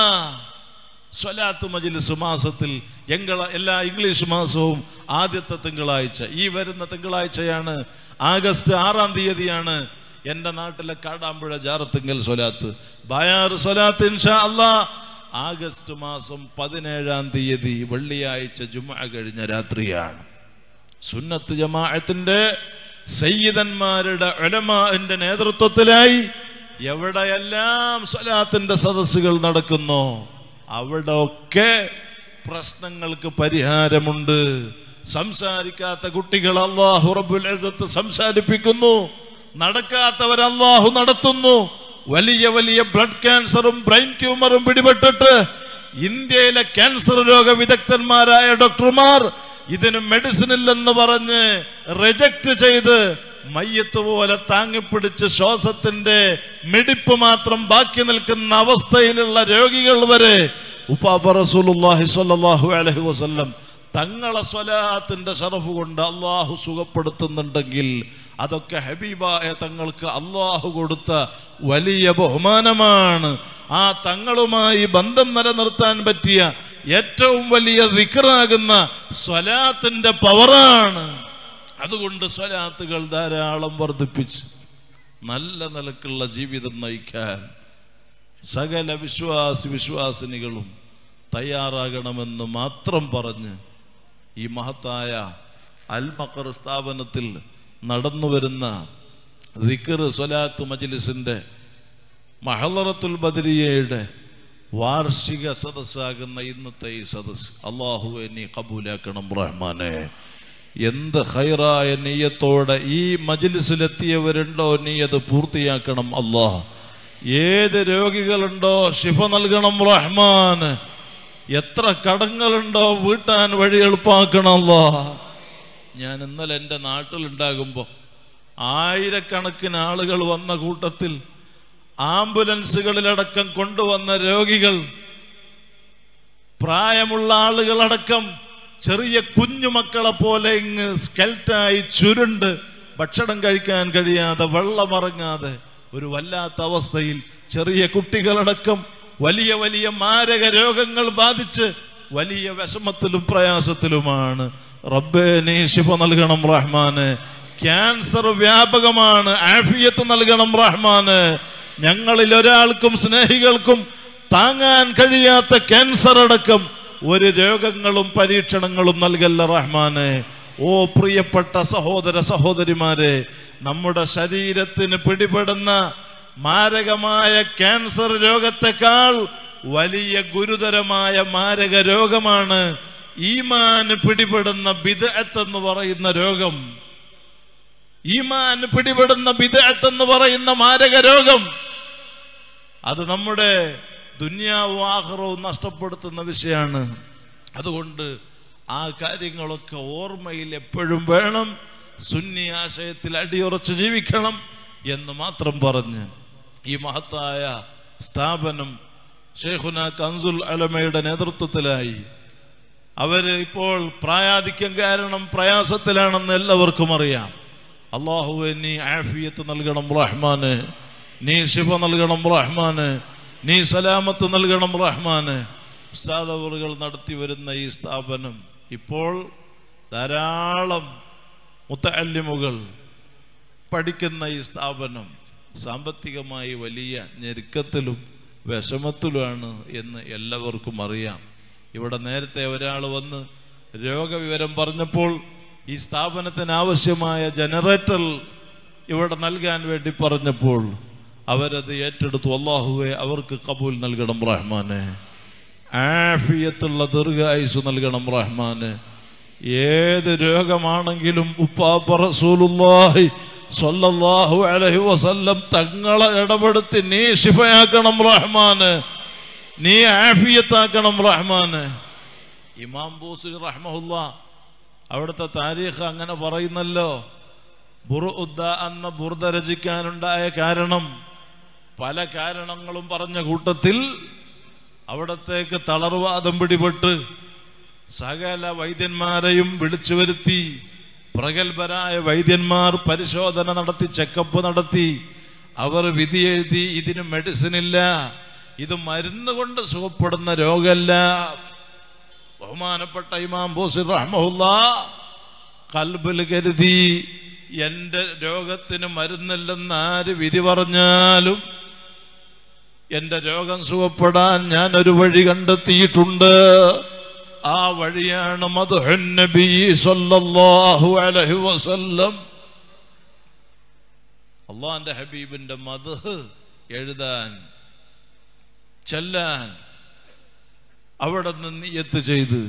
സ്വലാത്തു മജിലിസ് മാസത്തിൽ എങ്കള എല്ലാ ഇംഗ്ലീഷ് മാസവും ആദ്യത്തെ തിങ്കളാഴ്ച ഈ വരുന്ന തിങ്കളാഴ്ചയാണ് ആഗസ്റ്റ് ആറാം തീയതിയാണ് എൻ്റെ നാട്ടിലെ കാടാമ്പുഴ ജാറത്തുങ്കൽ സ്വലാത്ത് ബായാർ സ്വലാത്ത് ഇൻഷാ അല്ലാ ആഗസ്റ്റ് മാസം പതിനേഴാം തീയതി വെള്ളിയാഴ്ച ജുമ കഴിഞ്ഞ രാത്രിയാണ് സുന്നത്ത് ജമാഅത്തിന്റെ സയ്യിദന്മാരുടെ ഉലമാന്റെ നേതൃത്വത്തിലായി എവിടെയെല്ലാം സ്വലാത്തിന്റെ സദസ്സുകൾ നടക്കുന്നോ അവിടെ ഒക്കെ പ്രശ്നങ്ങൾക്ക് പരിഹാരമുണ്ട് സംസാരിക്കാത്ത കുട്ടികൾ അള്ളാഹു റബ്ബുൽ ഇസ്സത്ത് സംസാരിപ്പിക്കുന്നു നടക്കാത്തവർ അള്ളാഹു നടത്തുന്നു വലിയ വലിയ ബ്ലഡ് ക്യാൻസറും ബ്രെയിൻ ട്യൂമറും പിടിപെട്ടിട്ട് ഇന്ത്യയിലെ ക്യാൻസർ രോഗ വിദഗ്ധന്മാരായ ഡോക്ടർമാർ ഇതിന് മെഡിസിൻ ഇല്ലെന്ന് പറഞ്ഞ് റിജക്ട് ചെയ്ത് മയ്യത്ത് പോലെ താങ്ങിപ്പിടിച്ച് ശ്വാസത്തിന്റെ മിടിപ്പ് മാത്രം ബാക്കി നിൽക്കുന്ന അവസ്ഥയിലുള്ള രോഗികൾ വരെ ഉപ്പാപ്പ റസൂലുള്ളാഹി സ്വല്ലല്ലാഹു അലൈഹി വസല്ലം തങ്ങളെ സ്വലാത്തിന്റെ ഷറഫ് കൊണ്ട് അള്ളാഹു സുഖപ്പെടുത്തുന്നുണ്ടെങ്കിൽ അതൊക്കെ ഹബീബായ തങ്ങൾക്ക് അള്ളാഹു കൊടുത്ത വലിയ ബഹുമാനമാണ് ആ തങ്ങളുമായി ബന്ധം നിലനിർത്താൻ പറ്റിയ ഏറ്റവും വലിയ ദിക്റാകുന്ന സ്വലാത്തിന്റെ പവറാണ് അതുകൊണ്ട് സ്വലാത്തുകൾ ധാരാളം വർദ്ധിപ്പിച്ച് നല്ല നിലക്കുള്ള ജീവിതം നയിക്കാൻ സകല വിശ്വാസി വിശ്വാസിനികളും തയ്യാറാകണമെന്ന് മാത്രം പറഞ്ഞ് ഈ മഹത്തായ അൽമക്കർ സ്ഥാപനത്തിൽ നടന്നു വരുന്ന ദിക്കർ സ്വലാത്ത് മജ്ലിസിന്റെ മഹലറത്തുൽ ബദരിയയുടെ വാർഷിക സദസ്സാകുന്ന ഇന്നത്തെ ഈ സദസ് അള്ളാഹു നീ കബൂലാക്കണം റഹ്മാനെ എന്ത് ഹൈറായ നെയ്യത്തോടെ ഈ മജിലിസിലെത്തിയവരുണ്ടോ നീ അത് പൂർത്തിയാക്കണം അള്ളാഹ് ഏത് രോഗികളുണ്ടോ ശിഫ നൽകണം റഹ്മാൻ എത്ര കടങ്ങളുണ്ടോ വീട്ടാൻ വഴി എളുപ്പാക്കണം അള്ളാഹ് ഞാൻ ഇന്നലെ എൻ്റെ നാട്ടിലുണ്ടാകുമ്പോൾ ആയിരക്കണക്കിന് ആളുകൾ വന്ന കൂട്ടത്തിൽ ആംബുലൻസുകളിലടക്കം കൊണ്ടുവന്ന രോഗികൾ പ്രായമുള്ള ആളുകളടക്കം ചെറിയ കുഞ്ഞുമക്കളെ പോലെ ഇങ്ങ് സ്കെൽറ്റായി ചുരുണ്ട് ഭക്ഷണം കഴിക്കാൻ കഴിയാതെ വെള്ളമറങ്ങാതെ ഒരു വല്ലാത്ത അവസ്ഥയിൽ ചെറിയ കുട്ടികളടക്കം വലിയ വലിയ മാരക രോഗങ്ങൾ ബാധിച്ച് വലിയ വിഷമത്തിലും പ്രയാസത്തിലുമാണ് റബ്ബേ നീ ശിഫ നൽകണം റഹ്മാന് ക്യാൻസർ വ്യാപകമാണ് ആഫിയത്ത് നൽകണം റഹ്മാന് ഞങ്ങളിൽ ഒരാൾക്കും സ്നേഹികൾക്കും താങ്ങാൻ കഴിയാത്ത ക്യാൻസർ അടക്കം ഒരു രോഗങ്ങളും പരീക്ഷണങ്ങളും നൽകല്ല റഹ്മാനെ ഓ പ്രിയപ്പെട്ട സഹോദര സഹോദരിമാരെ നമ്മുടെ ശരീരത്തിന് പിടിപെടുന്ന മാരകമായ ക്യാൻസർ രോഗത്തെക്കാൾ വലിയ ഗുരുതരമായ മാരക രോഗമാണ് ഈമാന് പിടിപെടുന്ന ബിദഅത്ത് എന്ന് പറയുന്ന രോഗം ഈമാൻ പിടിപെടുന്ന ബിദഅത്ത് എന്ന് പറയുന്ന മാരക രോഗം അത് നമ്മുടെ ദുന്യാവും ആഹ്റവും നഷ്ടപ്പെടുത്തുന്ന വിഷയമാണ് അതുകൊണ്ട് ആ കാര്യങ്ങളൊക്കെ ഓർമ്മയിൽ എപ്പോഴും വേണം സുന്നി ആശയത്തിൽ അടിയുറച്ച് ജീവിക്കണം എന്ന് മാത്രം പറഞ്ഞ് ഈ മഹത്തായ സ്ഥാപനം ഷെയ്ഖുന കൻസുൽ അലമയുടെ നേതൃത്വത്തിലായി അവര് ഇപ്പോൾ പ്രായാധിക്യം കാരണം പ്രയാസത്തിലാണെന്ന് എല്ലാവർക്കും അറിയാം അള്ളാഹുവെ നീ ആഫിയത്ത് നൽകണം റഹ്മാന് നീ ശിവ നൽകണം റഹ്മാന് നീ സലാമത്ത് നൽകണം റഹ്മാന് ഉസ്താദവറുകൾ നടത്തി വരുന്ന ഈ സ്ഥാപനം ഇപ്പോൾ ധാരാളം മുത്തല്ലിമുകൾ പഠിക്കുന്ന ഈ സ്ഥാപനം സാമ്പത്തികമായി വലിയ ഞെരുക്കത്തിലും വിഷമത്തിലുമാണ് എന്ന് എല്ലാവർക്കും അറിയാം ഇവിടെ നേരത്തെ ഒരാൾ വന്ന് രോഗവിവരം പറഞ്ഞപ്പോൾ ഈ സ്ഥാപനത്തിന് ആവശ്യമായ ജനറേറ്റർ ഇവിടെ നൽകാൻ വേണ്ടി പറഞ്ഞപ്പോൾ അവരത് ഏറ്റെടുത്തു അള്ളാഹുവെ അവർക്ക് കബൂൽ നൽകണം റഹ്മാനെ ആഫിയത്തുള്ള ദീർഘായുസ് നൽകണം റഹ്മാന് ഏത് രോഗമാണെങ്കിലും ഉപ്പാപ്പ റസൂലുള്ളാഹി സ്വല്ലല്ലാഹു അലൈഹി വസല്ലം തങ്ങളെ ഇടപെടുത്തി നീ ശിഫയാക്കണം റഹ്മാന് നീ ആഫിയത്താക്കണം റഹ്മാന് ഇമാം ബൂസി റഹ്മഹുല്ല അവിടുത്തെ താരീഖ് അങ്ങനെ പറയുന്നല്ലോ ബുർഉദ്ദ എന്ന ബുർദ രചിക്കാനുണ്ടായ കാരണം പല കാരണങ്ങളും പറഞ്ഞ കൂട്ടത്തിൽ അവിടത്തേക്ക് തളർവാദം പിടിപെട്ട് സകല വൈദ്യന്മാരെയും വിളിച്ചു വരുത്തി പ്രഗത്ഭരായ വൈദ്യന്മാർ പരിശോധന നടത്തി ചെക്കപ്പ് നടത്തി അവർ വിധി എഴുതി ഇതിന് മെഡിസിൻ ഇല്ല ഇത് മരുന്ന് കൊണ്ട് സുഖപ്പെടുന്ന രോഗമല്ല ബഹുമാനപ്പെട്ട ഇമാം ബോസിർ റഹ്മുല്ല കൽബിൽ കരുതി എൻ്റെ രോഗത്തിന് മരുന്നില്ലെന്ന് ആര് വിധി പറഞ്ഞാലും എൻ്റെ രോഗം സുഖപ്പെടാൻ ഞാൻ ഒരു വഴി കണ്ടെത്തിയിട്ടുണ്ട് ആ വഴിയാണ് മധുഹൻ നബി സല്ലല്ലാഹു അലൈഹി വസല്ലം അള്ളാന്റെ ഹബീബിന്റെ മധു എഴുതാൻ ചെല്ലാൻ അവിടെ നിന്ന് നിയ്യത്ത് ചെയ്ത്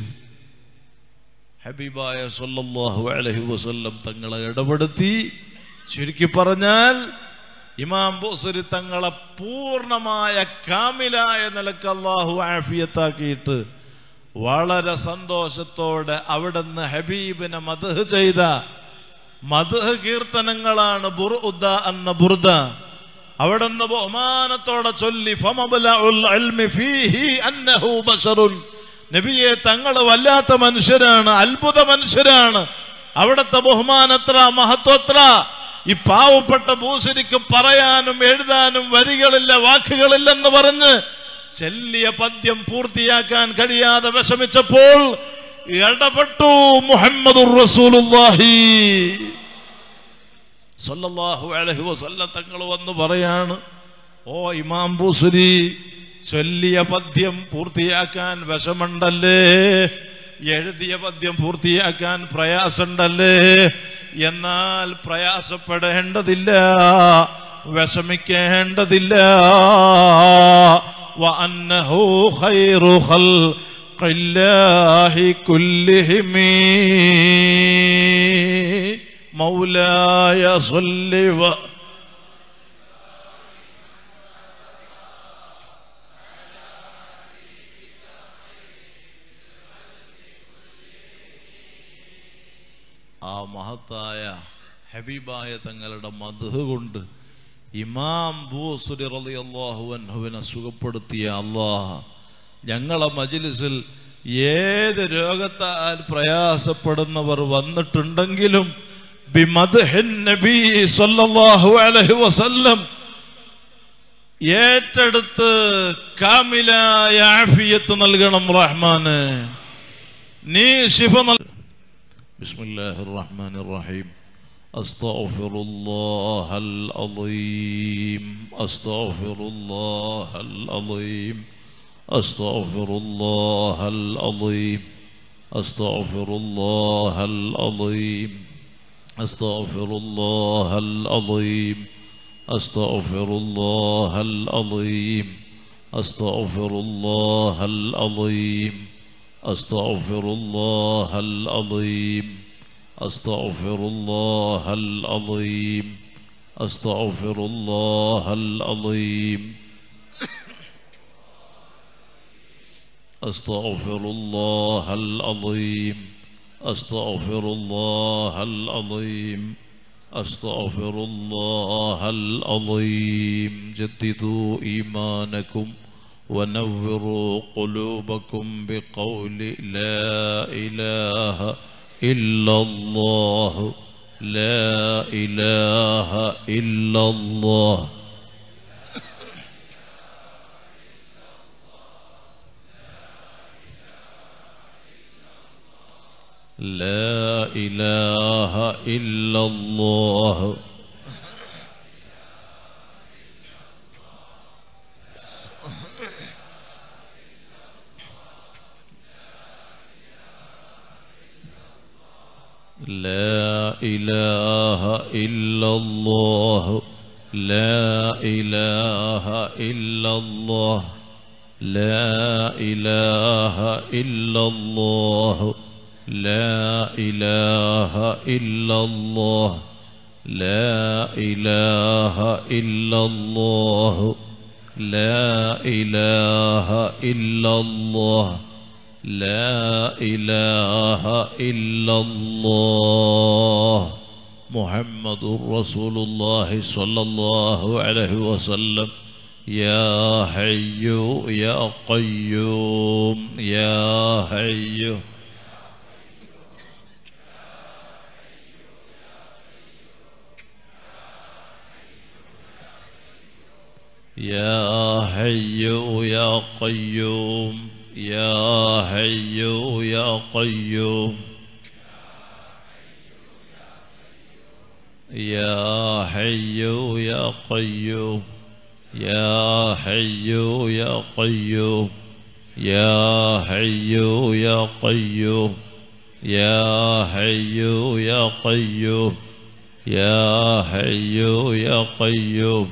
ഹബീബായ സല്ലല്ലാഹു അലൈഹി വസല്ലം തങ്ങളെ ഇടപെടുത്തി ചുരുക്കി പറഞ്ഞാൽ ഇമാം ബോസരി തങ്ങളെ പൂർണ്ണമായ കാമിലായ നിലക്ക് അള്ളാഹു ആഫിയത്താക്കിയിട്ട് വളരെ സന്തോഷത്തോടെ അവിടുന്ന് ഹബീബിനെ മദഹ് ചെയ്ത മദഹ് കീർത്തനങ്ങളാണ് ബുർഉദ എന്ന ബുർദ അവിടുന്ന് ബഹുമാനത്തോടെ ചൊല്ലി ഫമബ്ലഉൽ ഇൽമി ഫീഹി അന്നഹു ബശറുൻ നബിയെ തങ്ങൾ വല്ലാത്ത മനുഷ്യരാണ് അത്ഭുത മനുഷ്യരാണ് അവിടുത്തെ ബഹുമാനത്ര മഹത്വത്ര ഈ പാവപ്പെട്ട ഭൂസരിക്ക് പറയാനും എഴുതാനും വരികളില്ല വാക്കുകളില്ലെന്ന് പറഞ്ഞ് ചെല്ലിയ പദ്യം പൂർത്തിയാക്കാൻ കഴിയാതെ വിഷമിച്ചപ്പോൾ ഇടപെട്ടു മുഹമ്മദ് റസൂലുള്ളാഹി സല്ലല്ലാഹു അലൈഹി വസല്ലം തങ്ങൾ വന്ന് പറയാണ് ഓ ഇമാം ബൂസുരി ചൊല്ലിയ പദ്യം പൂർത്തിയാക്കാൻ വിഷമുണ്ടല്ലേ എഴുതിയ പദ്യം പൂർത്തിയാക്കാൻ പ്രയാസമുണ്ടല്ലേ എന്നാൽ പ്രയാസപ്പെടേണ്ടതില്ല വിഷമിക്കേണ്ടതില്ല وأنه خير خلق الله كلهم مولاي صل و ആ മഹത്തായ ഹബീബായ തങ്ങളുടെ മധു കൊണ്ട് ഇമാം ബൂസുരി റളിയല്ലാഹു അൻഹുവിനെ സുഖപ്പെടുത്തിയ അള്ളാഹ് ഞങ്ങളെ മജിലിസിൽ ഏത് രോഗത്താൽ പ്രയാസപ്പെടുന്നവർ വന്നിട്ടുണ്ടെങ്കിലും ബിമദ്ഹിൻ നബി സല്ലല്ലാഹു അലൈഹി വസല്ലം ഏറ്റെടുത്ത് കാമിലായ ആഫിയത്ത് നൽകണം റഹ്മാന് നീ ശിഫ നൽ ബിസ്മില്ലാഹിർ റഹ്മാനിർ റഹീം أستغفر الله العظيم أستغفر الله العظيم أستغفر الله العظيم أستغفر الله العظيم أستغفر الله العظيم أستغفر الله العظيم أستغفر الله العظيم أستغفر الله العظيم أستغفر الله العظيم أستغفر الله العظيم أستغفر الله العظيم أستغفر الله العظيم أستغفر الله العظيم جددوا إيمانكم ونوروا قلوبكم بقول لا إله إلا الله لا إله إلا الله لا إله إلا الله لا إله إلا الله لا إله إلا الله لا إله إلا الله لا إله إلا الله لا إله إلا الله لا إله إلا الله لا إله إلا الله محمد رسول الله صلى الله عليه وسلم يا حي يا قيوم يا حي يا حي يا قيوم يا حي يا قيوم يا حي يا قيوم يا حي يا قيوم يا حي يا قيوم يا حي يا قيوم يا حي يا قيوم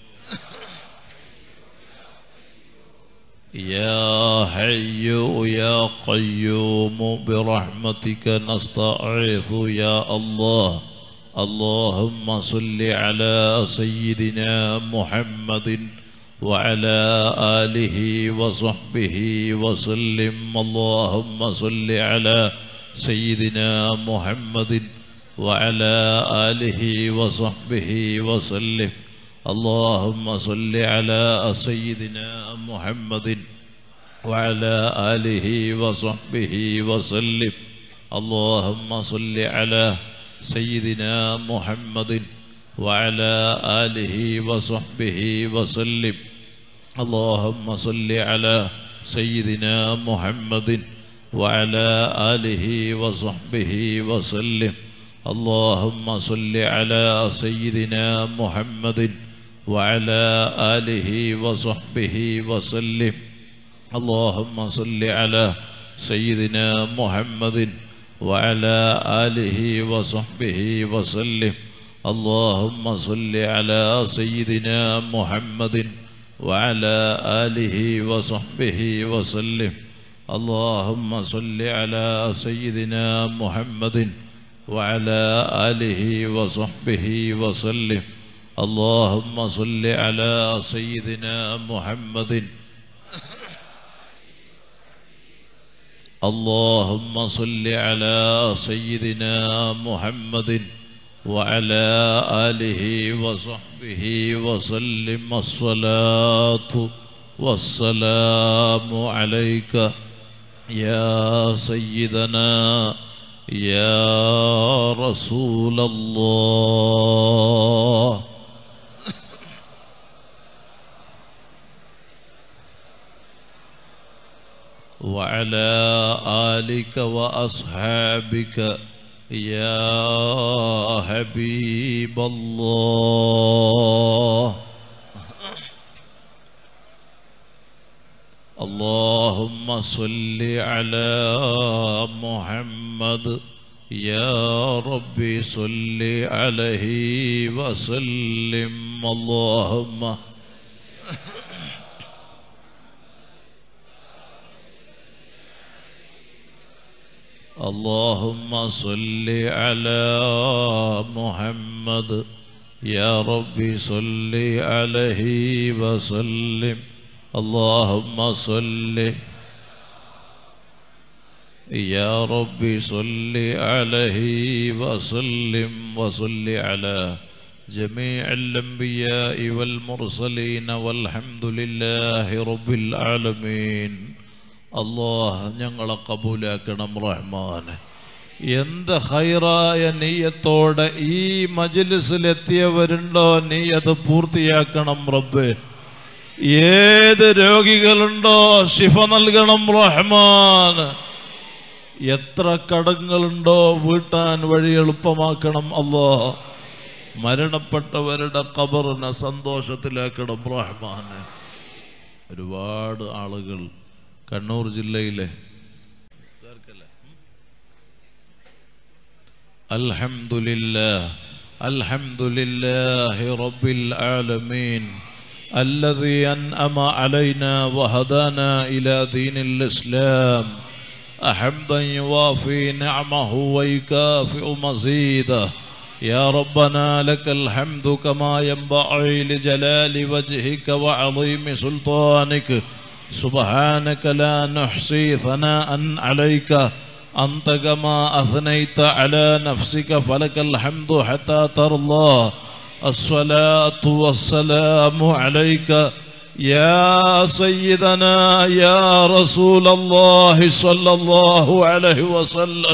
يا حي يا قيوم برحمتك نستعيذ يا الله اللهم صل على سيدنا محمد وعلى آله وصحبه وسلم اللهم صل على سيدنا محمد وعلى آله وصحبه وسلم اللهم صل على سيدنا محمد وعلى آله وصحبه وسلم اللهم صل على سيدنا محمد وعلى آله وصحبه وسلم اللهم صل على سيدنا محمد وعلى آله وصحبه وسلم اللهم صل على سيدنا محمد وعلى آله وصحبه وسلم اللهم صل على سيدنا محمد وعلى آله وصحبه وسلم اللهم صل على سيدنا محمد وعلى آله وصحبه وسلم اللهم صل على سيدنا محمد وعلى آله وصحبه وسلم اللهم صل على سيدنا محمد اللهم صل على سيدنا محمد وعلى آله وصحبه وسلم الصلاة والسلام عليك يا سيدنا يا رسول الله وعلى آلك وأصحابك يا حبيب الله اللهم صل على محمد يا ربي صل عليه وسلم اللهم اللهم صل على محمد يا ربي صل عليه وسلم اللهم صل يا ربي صل عليه وسلم وصل على جميع الأنبياء والمرسلين والحمد لله رب العالمين അള്ളാഹ് ഞങ്ങളെ കബൂലാക്കണം റഹ്മാന് എന്ത് ഹൈറായ നീയത്തോടെ ഈ മജിലിസിലെത്തിയവരുണ്ടോ നീ അത് പൂർത്തിയാക്കണം റബ്ബ് ഏത് രോഗികളുണ്ടോ ശിഫ നൽകണം റഹ്മാൻ എത്ര കടങ്ങളുണ്ടോ വീട്ടാൻ വഴി എളുപ്പമാക്കണം അല്ലോ മരണപ്പെട്ടവരുടെ കബറിനെ സന്തോഷത്തിലാക്കണം റഹ്മാന് ഒരുപാട് ആളുകൾ കണ്ണൂർ ജില്ലയിലെ അൽഹംദുലില്ലാ അൽഹംദുലില്ലാഹി റബ്ബിൽ ആലമീൻ الذي أنعم علينا وهدانا إلى دين الإسلام حمدا يوافي نعمه ويكافئ مزيده يا ربنا لك الحمد كما ينبغي لجلال وجهك وعظيم سلطانك سبحانك لا نحصي ثناء عليك أنت كما أثنيت على نفسك فلك الحمد حتى ترضى الصلاة والسلام عليك يا سيدنا يا رسول الله صلى الله عليه وسلم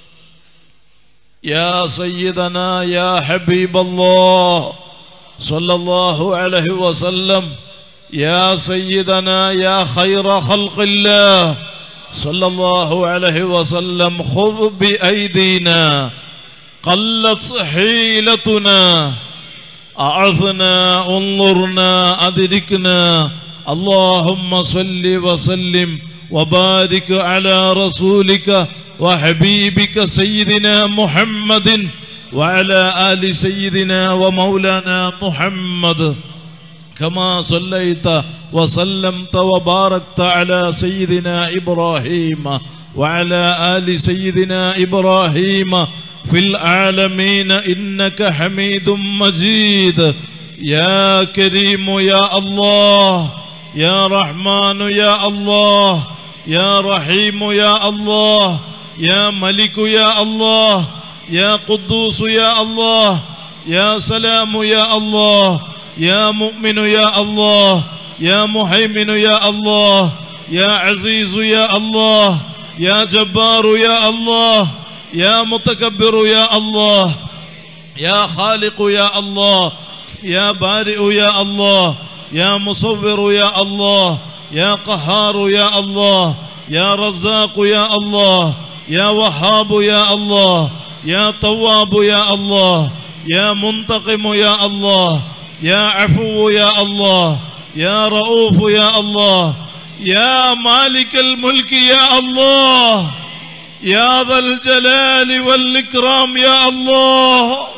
يا سيدنا يا حبيب الله صلى الله عليه وسلم يا سيدنا يا خير خلق الله صلى الله عليه وسلم خذ بأيدينا قلت حيلتنا أعثنا انظرنا أدركنا اللهم صل وسلم وبارك على رسولك وحبيبك سيدنا محمد وعلى آل سيدنا ومولانا محمد كما صليت وسلمت وباركت على سيدنا إبراهيم وعلى آل سيدنا إبراهيم في العالمين إنك حميد مجيد يا كريم يا الله يا رحمن يا الله يا رحيم يا الله يا ملك يا الله يا قدوس يا الله يا سلام يا الله يا مؤمن يا الله يا مهيمن يا الله يا عزيز يا الله يا جبار يا الله يا متكبر يا الله يا خالق يا الله يا بارئ يا الله يا مصور يا الله يا قهار يا الله يا رزاق يا الله يا وهاب يا الله يا تواب يا الله يا منتقم يا الله يا عفو يا الله يا رؤوف يا الله يا مالك الملك يا الله يا ذا الجلال والإكرام يا الله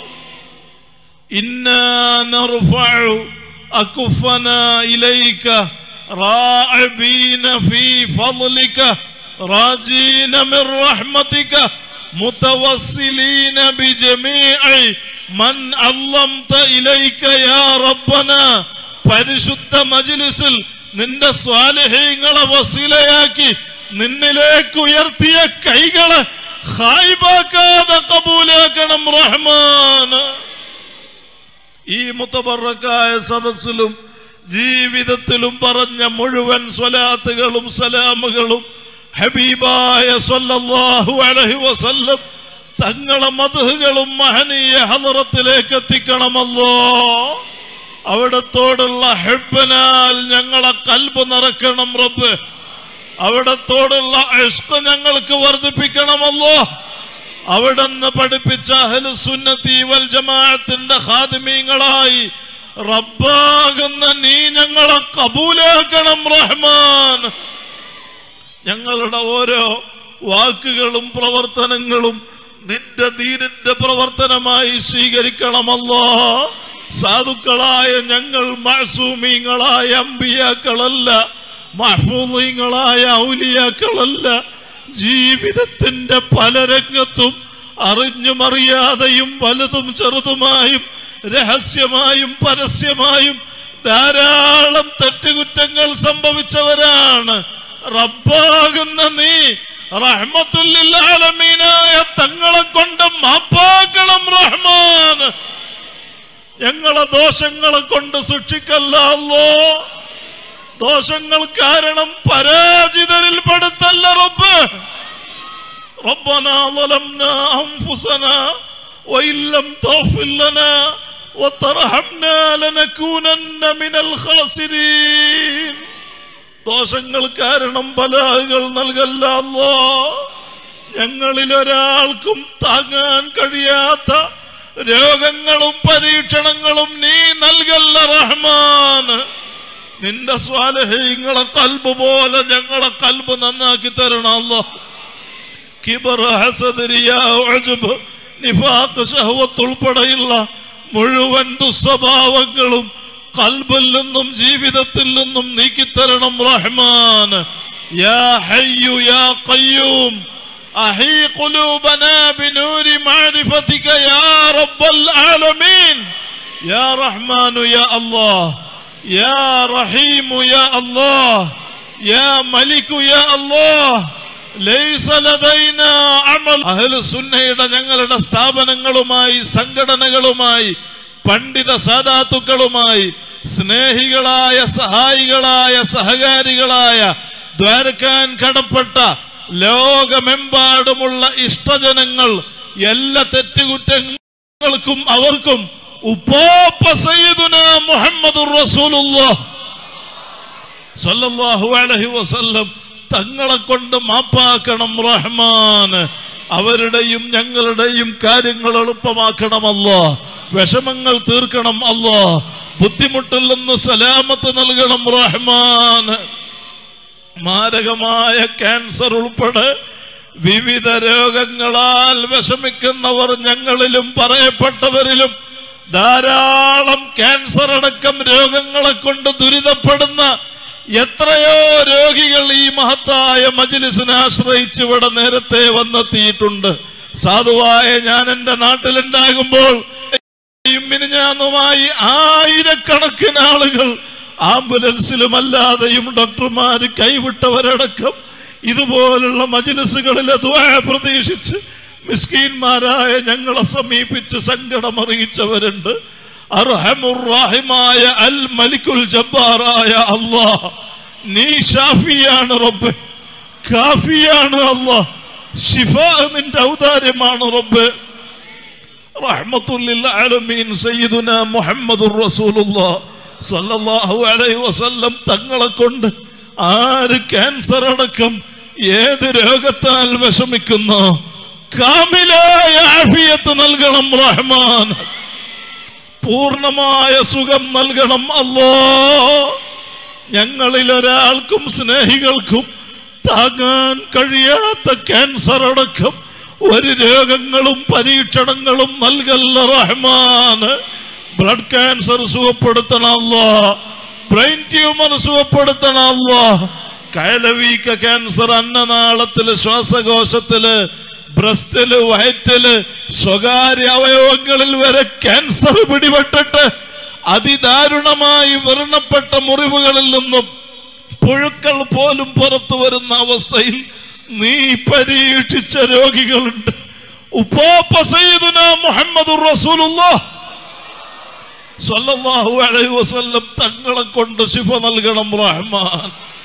إنا نرفع أكفنا إليك راعبين في فضلك راجين من رحمتك متوسلين بجميع من علمت إليك يا ربنا പരിശുദ്ധ മജ്ലിസിൽ നിന്റെ സ്വാലഹ്യങ്ങളെ വസീലയാക്കി നിന്നിലേക്ക് ഉയർത്തിയ കൈകളെ ഹായിബാക്കാതെ കബൂലാക്കണം റഹ്മാൻ ഈ മുത്തബറക്കായ സദസ്സിലും ജീവിതത്തിലും പറഞ്ഞ മുഴുവൻ സ്വലാത്തുകളും സലാമുകളും ഹബീബായ സല്ലല്ലാഹു അലൈഹി വസല്ലം തങ്ങളെ മധുകളും മഹനീയ ഹദറത്തിലേക്ക് എത്തിക്കണമല്ലോ അവിടത്തോടുള്ള ഹെബനാൽ ഞങ്ങളെ കൽബ് നിറക്കണം റബ്ബ് അവിടത്തോടുള്ള ഇഷ്ക ഞങ്ങൾക്ക് വർദ്ധിപ്പിക്കണമല്ലോ അവിടുന്ന് പഠിപ്പിച്ച അഹ്ലു സുന്നത്തി വൽ ജമാഅത്തിന്റെ ഖാദിമീങ്ങളായി റബ്ബാകുന്ന നീ ഞങ്ങളെ കബൂലാക്കണം റഹ്മാൻ ഞങ്ങളുടെ ഓരോ വാക്കുകളും പ്രവർത്തനങ്ങളും നിന്റെ ദീനിന്റെ പ്രവർത്തനമായി സ്വീകരിക്കണമല്ലോ സാധുക്കളായ ഞങ്ങൾ മഴസൂമീങ്ങളായ അമ്പിയാക്കളല്ല മഹ്ഫൂദീങ്ങളായ ഔലിയാക്കളല്ല ജീവിതത്തിന്റെ പല രംഗത്തും അറിഞ്ഞും അറിയാതെയും വലുതും ചെറുതുമായും രഹസ്യമായും പരസ്യമായും ധാരാളം തെറ്റുകുറ്റങ്ങൾ സംഭവിച്ചവരാണ് റബ്ബാകുന്ന നീ റഹ്മത്തുല്ലാലമീനായ തങ്ങളെ കൊണ്ട് മാപ്പാക്കണം റഹ്മാൻ ഞങ്ങളെ ദോഷങ്ങളെ കൊണ്ട് സൂക്ഷിക്കല്ലോ ദോഷങ്ങൾ കാരണം പരാജിതരിൽ പെടുത്തല്ല റബ്ബ് ربنا ظلمنا أنفسنا وإن لم تغفر لنا وترحمنا لنكونن من الخاسرين ദോഷങ്ങൾ കാരണം ബലാഹുകൾ നൽകല്ല അല്ലോ ഞങ്ങളിൽ ഒരാൾക്കും താങ്ങാൻ കഴിയാത്ത രോഗങ്ങളും പരീക്ഷണങ്ങളും നീ നൽകല്ല റഹ്മാൻ നിന്റെ സ്വാലഹ്യങ്ങളെ കൽബ് പോലെ ഞങ്ങളെ കൽബ് നന്നാക്കി തരണം അല്ലോ കിബർ ഹസദ് റിയാ ഉജ്ബ് നിഫാഖ് ശഹവത്ത് ഉൾപ്പെടെയുള്ള മുഴുവൻ ദുസ്വഭാവങ്ങളും കൽബിൽ നിന്നും ജീവിതത്തിൽ നിന്നും നീക്കിത്തരണം റഹ്മാൻ യാ ഹയ്യു യാ ഖയ്യൂം അഹീ ഖുലൂബനാ ബിനൂരി മഅരിഫതിക യാ റബ്ബൽ ആലമീൻ യാ റഹ്മാനു യാ അല്ലാഹ് യാ റഹീമു യാ അല്ലാഹ് യാ മലികു യാ അല്ലാഹ് ലൈസ ലദൈനാ അമൽ അഹ്ലു സുന്നയുടെ ഞങ്ങളുടെ സ്ഥാപനങ്ങളുമായി സംഘടനകളുമായി പണ്ഡിത സാധാത്തുക്കളുമായി സ്നേഹികളായ സഹായികളായ സഹകാരികളായ ദ്വാരക്കാൻ കടപ്പെട്ട ലോകമെമ്പാടുമുള്ള ഇഷ്ടജനങ്ങൾ എല്ലാ തെറ്റുകുറ്റങ്ങൾക്കും അവർക്കും ഉപ്പോപ്പ സയ്യിദുന മുഹമ്മദുർ റസൂലുള്ളാഹ് സല്ലല്ലാഹു അലൈഹി വസല്ലം തങ്ങളെ കൊണ്ട് മാപ്പാക്കണം റഹ്മാൻ അവരുടെയും ഞങ്ങളുടെയും കാര്യങ്ങൾ എളുപ്പമാക്കണമല്ലോ വിഷമങ്ങൾ തീർക്കണം അല്ലോ ബുദ്ധിമുട്ടിൽ നിന്ന് സലാമത്ത് നൽകണം റഹ്മാൻ മാരകമായ ക്യാൻസർ ഉൾപ്പെടെ വിവിധ രോഗങ്ങളാൽ വിഷമിക്കുന്നവർ ഞങ്ങളിലും പറയപ്പെട്ടവരിലും ധാരാളം ക്യാൻസർ അടക്കം രോഗങ്ങളെ കൊണ്ട് ദുരിതപ്പെടുന്ന എത്രയോ രോഗികൾ ഈ മഹത്തായ മജിലിസിനെ ആശ്രയിച്ച് ഇവിടെ നേരത്തെ വന്നെത്തിയിട്ടുണ്ട് സാധുവായ ഞാൻ എൻ്റെ നാട്ടിലുണ്ടാകുമ്പോൾ മിനിഞ്ഞാന്നുമായി ആയിരക്കണക്കിന് ആളുകൾ ആംബുലൻസിലും അല്ലാതെയും ഡോക്ടർമാർ കൈവിട്ടവരടക്കം ഇതുപോലുള്ള മജിലിസുകളിലെ ദ്വാ പ്രതീക്ഷിച്ച് മിസ്കീന്മാരായ ഞങ്ങളെ സമീപിച്ച് സങ്കടം അറിയിച്ചവരുണ്ട് അർഹമുറാഹിമായ അൽ മലിക്കുൽ ജബ്ബാറായ അള്ളാഹ് നീ ഷാഫിയാണ് റബ്ബ് കാഫിയാണ് അള്ളാഹ് ഷിഫ നിന്റെ ഔദാര്യമാണ് റബ്ബ് റഹ്മത്തുല്ലിൽ ആലമീൻ സയ്യിദുന മുഹമ്മദുർ റസൂലുള്ളാഹ് സ്വല്ലല്ലാഹു അലൈഹി വസല്ലം തങ്ങളെ കൊണ്ട് ആര് ക്യാൻസർ അടക്കം ഏത് രോഗത്താൽ വിഷമിക്കുന്നു കാമിലായ ആഫിയത്ത് നൽകണം റഹ്മാൻ പൂർണ്ണമായ സുഖം നൽകണം അല്ലോ ഞങ്ങളിൽ ഒരാൾക്കും സ്നേഹികൾക്കും താങ്ങാൻ കഴിയാത്ത ക്യാൻസർ അടക്കം ഒരു രോഗങ്ങളും പരീക്ഷണങ്ങളും നൽകല്ല റഹ്മാൻ ബ്ലഡ് ക്യാൻസർ സുഖപ്പെടുത്തണമല്ലോ ബ്രെയിൻ ട്യൂമർ സുഖപ്പെടുത്തണമല്ലോ കയലവീക്ക ക്യാൻസർ അന്നനാളത്തില് ശ്വാസകോശത്തില് ബ്രസ്റ്റില് വയറ്റില് സ്വകാര്യ അവയവങ്ങളിൽ വരെ ക്യാൻസർ പിടിപെട്ടിട്ട് അതിദാരുണമായി വ്രണപ്പെട്ട മുറിവുകളിൽ നിന്നും പുഴുക്കൾ പോലും പുറത്തു വരുന്ന അവസ്ഥയിൽ നീ പരീക്ഷിച്ച രോഗികളുണ്ട് ഉപ്പോപ്പ സയ്യിദുന മുഹമ്മദുർ റസൂലുള്ളാഹ് സ്വല്ലല്ലാഹു അലൈഹി വസല്ലം തങ്ങളെ കൊണ്ട് ശിഫ നൽകണം റഹ്മാൻ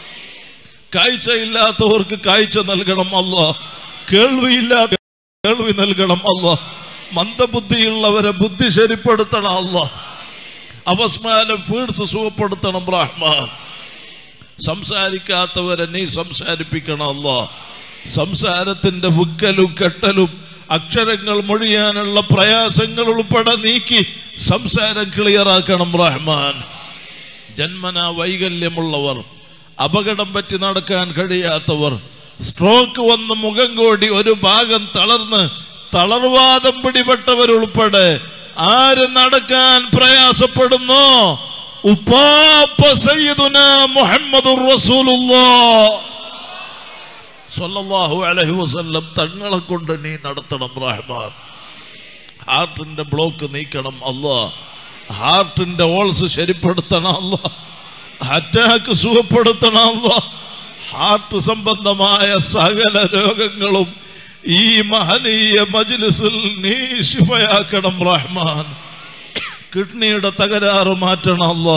കാഴ്ചയില്ലാത്തവർക്ക് കാഴ്ച നൽകണം അല്ലാ കേൾവിയില്ലാത്ത കേൾവി നൽകണം അല്ലാ മന്ദബുദ്ധിയുള്ളവരെ ബുദ്ധി ശരിപ്പെടുത്തണം അല്ലാ അവസ്മാനം ഫീഡ്സ് സുഖപ്പെടുത്തണം റഹ്മാൻ സംസാരിക്കാത്തവരെ നീ സംസാരിപ്പിക്കണം അല്ലാ സംസാരത്തിന്റെ വിക്കലും കെട്ടലും അക്ഷരങ്ങൾ മൊഴിയാനുള്ള പ്രയാസങ്ങൾ ഉൾപ്പെടെ നീക്കി സംസാരം ക്ലിയറാക്കണം റഹ്മാൻ ജന്മന വൈകല്യമുള്ളവർ അപകടം പറ്റി നടക്കാൻ കഴിയാത്തവർ സ്ട്രോക്ക് വന്ന് മുഖം കോടി ഒരു ഭാഗം തളർന്ന് തളർവാദം പിടിപെട്ടവരുൾപ്പെടെ ആര് നടക്കാൻ പ്രയാസപ്പെടുന്നോ ഉപ്പാപ്പ സയ്യിദുന മുഹമ്മദുർ റസൂലുള്ളാഹ് സല്ലല്ലാഹു അലൈഹി വസല്ലം തങ്ങളെ കൊണ്ട് നീ നടത്തണം റഹ്മാൻ ഹാർട്ടിന്റെ ബ്ലോക്ക് നീക്കണം അല്ലാ ഹാർട്ടിന്റെ ഓൾസ് ശരിപ്പെടുത്തണം അല്ലാ അറ്റാക്ക് സുഖപ്പെടുത്തണം അല്ലാ ഹാർട്ട് സംബന്ധമായ സകല രോഗങ്ങളും ഈ മഹനീയ മജ്ലിസിൽ നീ ശിഫയാക്കണം റഹ്മാൻ കിഡ്നിയുടെ തകരാറ് മാറ്റണം അല്ലാ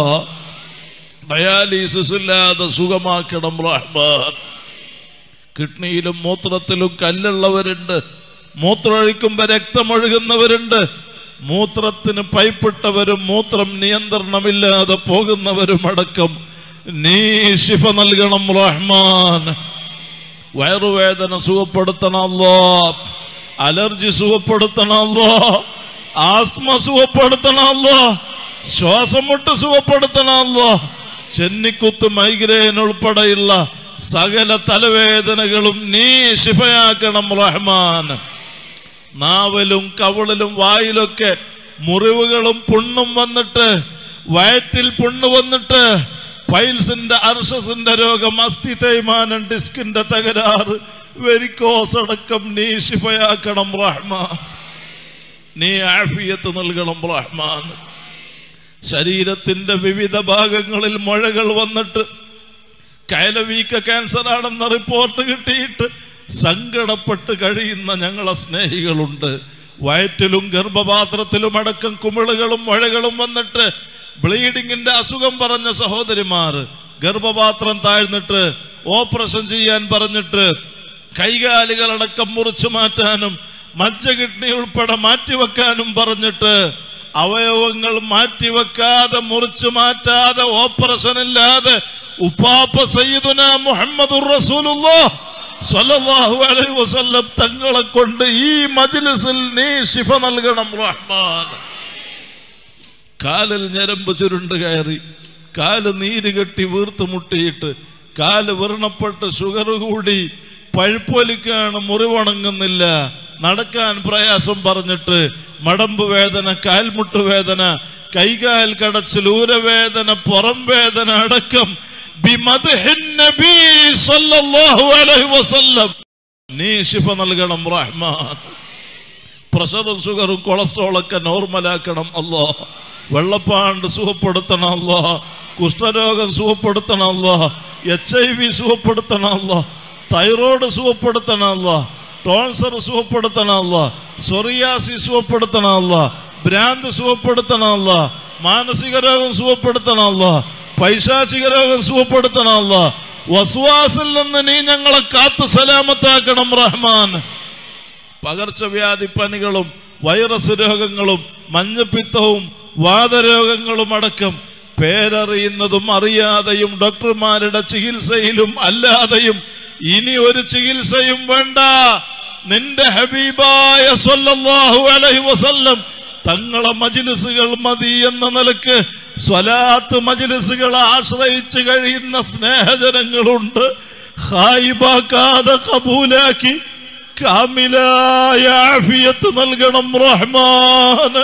ഡയാലിസിസ് ഇല്ലാതെ സുഖമാക്കണം റഹ്മാൻ കിഡ്നിയിലും മൂത്രത്തിലും കല്ലുള്ളവരുണ്ട് മൂത്രമൊഴിക്കുമ്പോ രക്തമൊഴുകുന്നവരുണ്ട് മൂത്രത്തിന് പൈപ്പിട്ടവരും മൂത്രം നിയന്ത്രണമില്ലാതെ പോകുന്നവരും അടക്കം നീ ശിഫ നൽകണം റഹ്മാൻ വയറുവേദന സുഖപ്പെടുത്തണമല്ലോ അലർജി സുഖപ്പെടുത്തണമല്ലോ ആസ്മ സുഖപ്പെടുത്തണമല്ലോ ശ്വാസം മുട്ട് സുഖപ്പെടുത്തണമല്ലോ ചെന്നിക്കുത്ത് മൈഗ്രെയിൻ ഉൾപ്പെടെയുള്ള സകല തലവേദനകളും നീ ശിഫയാക്കണം റഹ്മാൻ നാവിലും കവിളിലും വായിലൊക്കെ മുറിവുകളും പുണ്ണും വന്നിട്ട് വയറ്റിൽ പുണ്ണ് വന്നിട്ട് പൈൽസിന്റെ അർഷസിന്റെ രോഗം അസ്ഥി തേയ്മാനം ഡിസ്കിന്റെ തകരാറ് വെരിക്കോസ് അടക്കം നീ ശിഫയാക്കണം റഹ്മാൻ നീ ആഫിയത്ത് നൽകണം റഹ്മാൻ ശരീരത്തിന്റെ വിവിധ ഭാഗങ്ങളിൽ മുഴകൾ വന്നിട്ട് കയലവീക്ക ക്യാൻസർ ആണെന്ന റിപ്പോർട്ട് കിട്ടിയിട്ട് സങ്കടപ്പെട്ട് കഴിയുന്ന ഞങ്ങളെ സ്നേഹികളുണ്ട് വയറ്റിലും ഗർഭപാത്രത്തിലും അടക്കം കുമിളുകളും മുഴകളും വന്നിട്ട് ബ്ലീഡിങ്ങിന്റെ അസുഖം പറഞ്ഞ സഹോദരിമാർ ഗർഭപാത്രം താഴ്ന്നിട്ട് ഓപ്പറേഷൻ ചെയ്യാൻ പറഞ്ഞിട്ട് കൈകാലുകളടക്കം മുറിച്ചു മാറ്റാനും മജ്ജ കിഡ്നി ഉൾപ്പെടെ മാറ്റിവെക്കാനും പറഞ്ഞിട്ട് അവയവങ്ങൾ മാറ്റിവെക്കാതെ മുറിച്ചു മാറ്റാതെ ഓപ്പറേഷൻ ഇല്ലാതെ ഉപ്പാപ്പ സയ്യിദുന മുഹമ്മദുർ റസൂലുള്ളാഹ് സ്വല്ലല്ലാഹു അലൈഹി വസല്ലം തങ്ങളെ കൊണ്ട് ഈ മജ്ലിസിൽ നീ ശിഫ നൽകണം റഹ്മാൻ കാലിൽ ഞരമ്പ് ചുരുണ്ട് കയറി കാല് നീര് കെട്ടി വീർത്ത് മുട്ടിയിട്ട് കാല് വ്രണപ്പെട്ട് ഷുഗർ കൂടി പഴുപ്പൊലിക്കാണ് മുറിവണങ്ങുന്നില്ല നടക്കാൻ പ്രയാസം പറഞ്ഞിട്ട് മടമ്പ് വേദന കാൽമുട്ട് വേദന കൈകാൽ കടച്ചിൽ ഊരവേദന പുറം വേദന അടക്കം ബിമദ്ഹിൻ നബി സ്വല്ലല്ലാഹു അലൈഹി വസല്ലം നീ ശിഫ നൽകണം റഹ്മാൻ പ്രഷറും ഷുഗറും കൊളസ്ട്രോളൊക്കെ നോർമലാക്കണം അല്ലോ വെള്ളപ്പാണ്ട് സുഖപ്പെടുത്തണം അല്ലോ കുഷ്ഠരോഗം സുഖപ്പെടുത്തണം അല്ലോ എച്ച് ഐ വി സുഖപ്പെടുത്തണം അല്ലോ തൈറോയ്ഡ് സുഖപ്പെടുത്തണം അല്ലോ ടോൺസർ സുഖപ്പെടുത്തണം അല്ലോ സൊറിയാസി സുഖപ്പെടുത്തണം അല്ലോ ഭ്രാന്ത് സുഖപ്പെടുത്തണം അല്ലോ മാനസിക രോഗം സുഖപ്പെടുത്തണം അല്ലോ പൈശാചിക രോഗം സുഖപ്പെടുത്തണം അല്ലോ വസുവാസിൽ നിന്ന് നീ ഞങ്ങളെ കാത്തു സലാമത്താക്കണം റഹ്മാൻ പകർച്ചവ്യാധി പനികളും വൈറസ് രോഗങ്ങളും മഞ്ഞപ്പിത്തവും വാതരോഗങ്ങളും അടക്കം പേരറിയുന്നതും അറിയാതെയും ഡോക്ടർമാരുടെ ചികിത്സയിലും അല്ലാതെയും ഇനി ഒരു ചികിത്സയും വേണ്ട നിന്റെ ഹബീബായ സ്വല്ലല്ലാഹു അലൈഹി വസല്ലം തങ്ങളെ മജിലിസുകൾ മതി എന്ന നിലക്ക് സ്വലാത്ത് മജിലിസുകളെ ആശ്രയിച്ച് കഴിയുന്ന സ്നേഹജനങ്ങളുണ്ട് ഹായിബാക്കാതെ കബൂലാക്കി കാമിലായ ആഫിയത്ത് നൽകണം റഹ്മാന്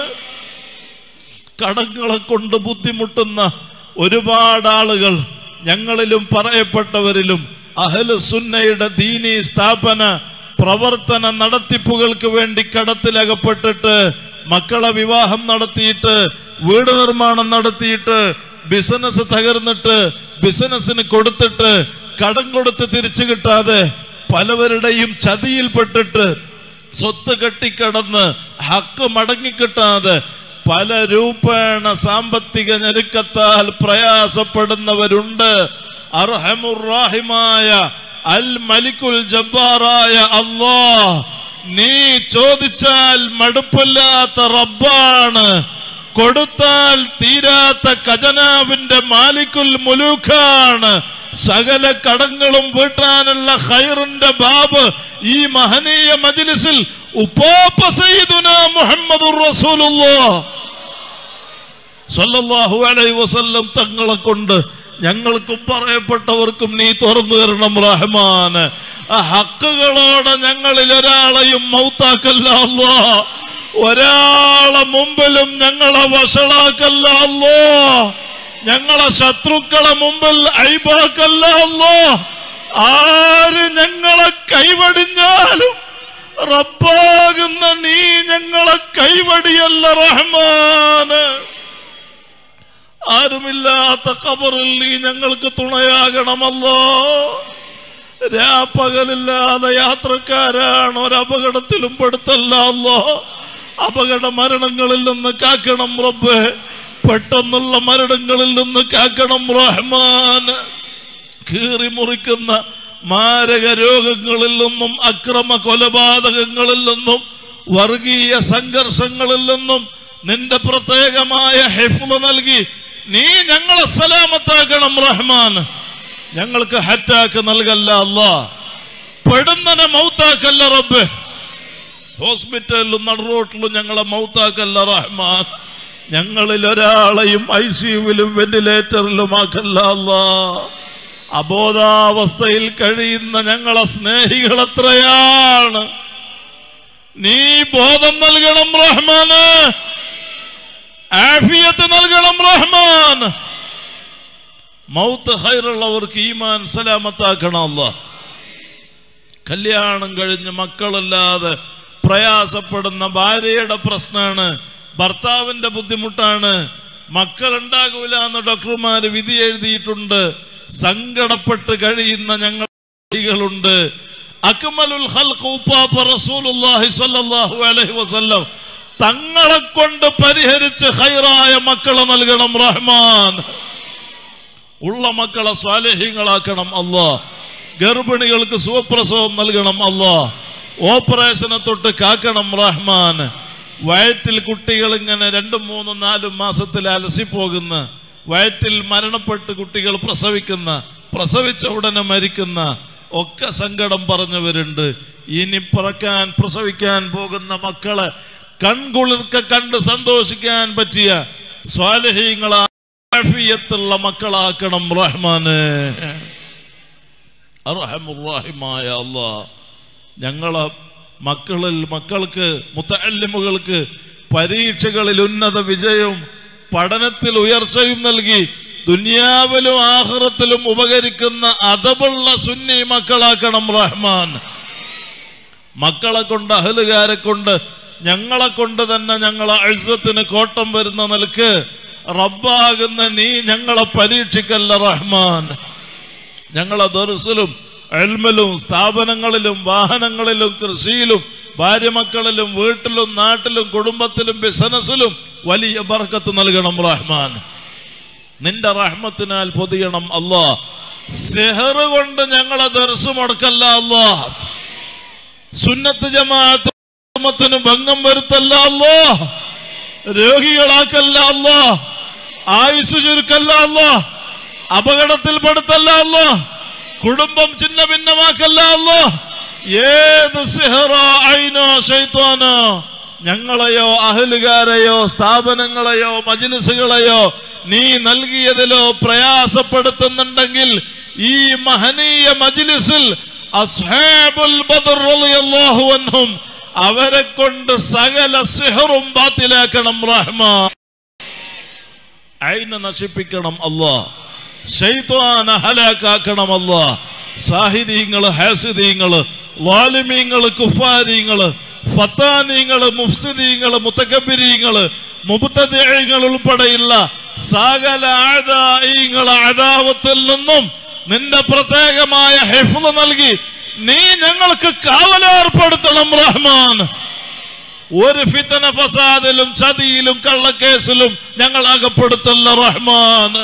കടങ്ങളെ കൊണ്ട് ബുദ്ധിമുട്ടുന്ന ഒരുപാട് ആളുകൾ ഞങ്ങളിലും പറയപ്പെട്ടവരിലും അഹല് സുന്നയുടെ ദീനി സ്ഥാപന പ്രവർത്തന നടത്തിപ്പുകൾക്ക് വേണ്ടി കടത്തിലകപ്പെട്ടിട്ട് മക്കളെ വിവാഹം നടത്തിയിട്ട് വീട് നിർമ്മാണം നടത്തിയിട്ട് ബിസിനസ് തകർന്നിട്ട് ബിസിനസ്സിന് കൊടുത്തിട്ട് കടം കൊടുത്ത് തിരിച്ചു കിട്ടാതെ പലവരുടെയും ചതിയിൽപ്പെട്ടിട്ട് സ്വത്ത് കെട്ടിക്കടന്ന് ഹക്ക് മടങ്ങിക്കിട്ടാതെ പല രൂപേണ സാമ്പത്തിക ഞെരുക്കത്താൽ പ്രയാസപ്പെടുന്നവരുണ്ട് അർഹമുറാഹിമായ അൽ മലിക്കുൽ ജബ്ബാറായ അള്ളാ നീ ചോദിച്ചാൽ മടുപ്പില്ലാത്ത റബ്ബാണ് കൊടുത്താൽ തീരാത്ത ഖജനാവിന്റെ മാലിക്കുൽ മുലൂഖാണ് സകല കടങ്ങളും വീട്ടാനുള്ള ഖൈറിന്റെ ബാബ് ഈ മഹനീയ മജ്ലിസിൽ ഉപ്പാപ്പ സയ്യിദുന മുഹമ്മദുർ റസൂലുള്ളാഹ് സല്ലല്ലാഹു അലൈഹി വസല്ലം തങ്ങളെ കൊണ്ട് ഞങ്ങൾക്കും പറയപ്പെട്ടവർക്കും നീ തുറന്നു തരണം റഹ്മാന് ആ ഹക്കുകളോടെ ഞങ്ങളിൽ ഒരാളെയും മൗത്താക്കല്ല അല്ലോ ഒരാളെ മുമ്പിലും ഞങ്ങളെ വഷളാക്കല്ല അല്ലോ ഞങ്ങളെ ശത്രുക്കളെ മുമ്പിൽ ഐബാക്കല്ല അല്ലോ ആര് ഞങ്ങളെ കൈവടിഞ്ഞാലും റബ്ബാകുന്ന നീ ഞങ്ങളെ കൈവടിയല്ല റഹ്മാന് ആരുമില്ലാത്ത ഖബറിൽ നീ ഞങ്ങൾക്ക് തുണയാകണമല്ലോ രാപ്പകലില്ലാതെ യാത്രക്കാരാണ് ഒരപകടത്തിലും പെടുത്തല്ല അല്ലോ അപകട മരണങ്ങളിൽ നിന്ന് കാക്കണം റബ്ബേ പെട്ടെന്നുള്ള മരണങ്ങളിൽ നിന്ന് കാക്കണം റഹ്മാൻ കീറി മുറിക്കുന്ന മാരക രോഗങ്ങളിൽ നിന്നും അക്രമ കൊലപാതകങ്ങളിൽ നിന്നും വർഗീയ സംഘർഷങ്ങളിൽ നിന്നും നിന്റെ പ്രത്യേകമായ ഹെഫ്ല നൽകി നീ ഞങ്ങളെ സലാമത്താക്കണം റഹ്മാൻ ഞങ്ങൾക്ക് ഹറ്റാക്ക് നൽകല്ല അല്ലാ പെടുന്നനെ മൗത്താക്കല്ല റബ്ബ് ഹോസ്പിറ്റലിലും നടുറോട്ടിലും ഞങ്ങളെ മൗത്താക്കല്ല റഹ്മാൻ ഞങ്ങളിൽ ഒരാളെയും ഐ സിയുവിലും വെന്റിലേറ്ററിലും ആക്കല്ല അല്ലാ അബോധാവസ്ഥയിൽ കഴിയുന്ന ഞങ്ങളെ സ്നേഹികൾ എത്രയാണ് നീ ബോധം നൽകണം റഹ്മാന് ആഫിയത്ത് നൽകണം റഹ്മാൻ മൗത്ത് ഹൈറുള്ളവർക്ക് ഈമാൻ സലാമത്താക്കണം അല്ല കല്യാണം കഴിഞ്ഞ് മക്കളില്ലാതെ പ്രയാസപ്പെടുന്ന ഭാര്യയുടെ പ്രശ്നമാണ് ഭർത്താവിന്റെ ബുദ്ധിമുട്ടാണ് മക്കൾ ഉണ്ടാകൂല എന്ന് ഡോക്ടർമാര് വിധി എഴുതിയിട്ടുണ്ട് സങ്കടപ്പെട്ട് കഴിയുന്ന ഞങ്ങൾ സ്ത്രീകളുണ്ട് അക്മലുൽ ഖൽഖ് ഉപ്പാപ്പ റസൂലുള്ളാഹി സ്വല്ലല്ലാഹു അലൈഹി വസല്ലം തങ്ങളെ കൊണ്ട് പരിഹരിച്ച് ഹൈറായ മക്കളെ നൽകണം റഹ്മാൻ ഉള്ള മക്കളെ സ്വാലേഹ്യങ്ങളാക്കണം അല്ലാ ഗർഭിണികൾക്ക് സുഖപ്രസവം നൽകണം അല്ലാ ഓപ്പറേഷനെ തൊട്ട് കാക്കണം റഹ്മാൻ വയറ്റിൽ കുട്ടികൾ ഇങ്ങനെ രണ്ടും മൂന്നും നാലും മാസത്തിൽ അലസിപ്പോകുന്ന വയറ്റിൽ മരണപ്പെട്ട് കുട്ടികൾ പ്രസവിക്കുന്ന പ്രസവിച്ച ഉടനെ മരിക്കുന്ന ഒക്കെ സങ്കടം പറഞ്ഞവരുണ്ട് ഇനി പിറക്കാൻ പ്രസവിക്കാൻ പോകുന്ന മക്കളെ കൺകുളിർക്ക കണ്ട് സന്തോഷിക്കാൻ പറ്റിയ സ്വാലഹീങ്ങളാ ആഫിയത്തുള്ള മക്കളാക്കണം റഹ്മാന് അർഹമുറാഹിമായ അല്ലാ ഞങ്ങളെ മക്കളിൽ മക്കൾക്ക് മുത്തല്ലിമുകൾക്ക് പരീക്ഷകളിൽ ഉന്നത വിജയവും പഠനത്തിൽ ഉയർച്ചയും നൽകി ദുനിയാവിലും ആഹ്റത്തിലും ഉപകരിക്കുന്ന അതവുള്ള സുന്നി മക്കളാക്കണം റഹ്മാൻ മക്കളെ കൊണ്ട് അഹലുകാരെ കൊണ്ട് ഞങ്ങളെ കൊണ്ട് തന്നെ ഞങ്ങളെ അഴുസത്തിന് കോട്ടം വരുന്ന നിലക്ക് റബ്ബാകുന്ന നീ ഞങ്ങളെ പരീക്ഷിക്കല്ല റഹ്മാൻ ഞങ്ങളെ ദർസിലും എൽമലും സ്ഥാപനങ്ങളിലും വാഹനങ്ങളിലും കൃഷിയിലും ഭാര്യമക്കളിലും വീട്ടിലും നാട്ടിലും കുടുംബത്തിലും ബിസിനസ്സിലും വലിയ ബർക്കത്ത് നൽകണം റഹ്മാൻ നിന്റെ റഹ്മത്തിനാൽ പൊതിയണം അല്ലാ സെഹർ കൊണ്ട് ഞങ്ങളെ ദർസ് മുടക്കല്ല അല്ലാ സുന്നത്ത് ജമാഅത്ത് ത്തിന് ഭംഗം വരുത്തല്ല അല്ലാ രോഗികളാക്കല്ല അല്ലാ ആയുസ് ചുരുക്കല്ല അല്ലാ അപകടത്തിൽപ്പെടുത്തല്ല അല്ലാ കുടുംബം ചിന്ന ഭിന്നമാക്കല്ല അല്ലാ ഏത് സിഹറോ ഐനോ ശൈത്വാനോ ഞങ്ങളെയോ അഹലുകാരെയോ സ്ഥാപനങ്ങളെയോ മജിലിസുകളെയോ നീ നൽകിയതിലോ പ്രയാസപ്പെടുത്തുന്നുണ്ടെങ്കിൽ ഈ മഹനീയ മജിലിസിൽ അസ്ഹാബുൽ ബദർ റളിയല്ലാഹു അൻഹും അവരെ കൊണ്ട് സകല സിഹറും ബാത്തിലാക്കണം റഹ്മാൻ അയിനെ നശിപ്പിക്കണം അല്ലാ ശൈത്വാന ഹലാക്കാക്കണം അല്ലാ സാഹിര്യങ്ങള് ഹാസിദീങ്ങള് വാലിമീങ്ങള് കുഫാരിങ്ങള് ഫത്താനീങ്ങള് മുഫ്സിദീങ്ങള് മുത്തക്കബിരീങ്ങള് മുബത്തദേഹങ്ങൾ ഉൾപ്പെടെയുള്ള സകല ആദായിങ്ങളെ അദാവത്തിൽ നിന്നും നിന്റെ പ്രത്യേകമായ ഹെഫ്ള് നൽകി നീ ഞങ്ങൾക്ക് കാവലേർപ്പെടുത്തണം റഹ്മാൻ ഒരു ഫിത്തന ഫസാദിലും ചതിയിലും കള്ളക്കേസിലും ഞങ്ങൾ അകപ്പെടുത്തല്ല റഹ്മാൻ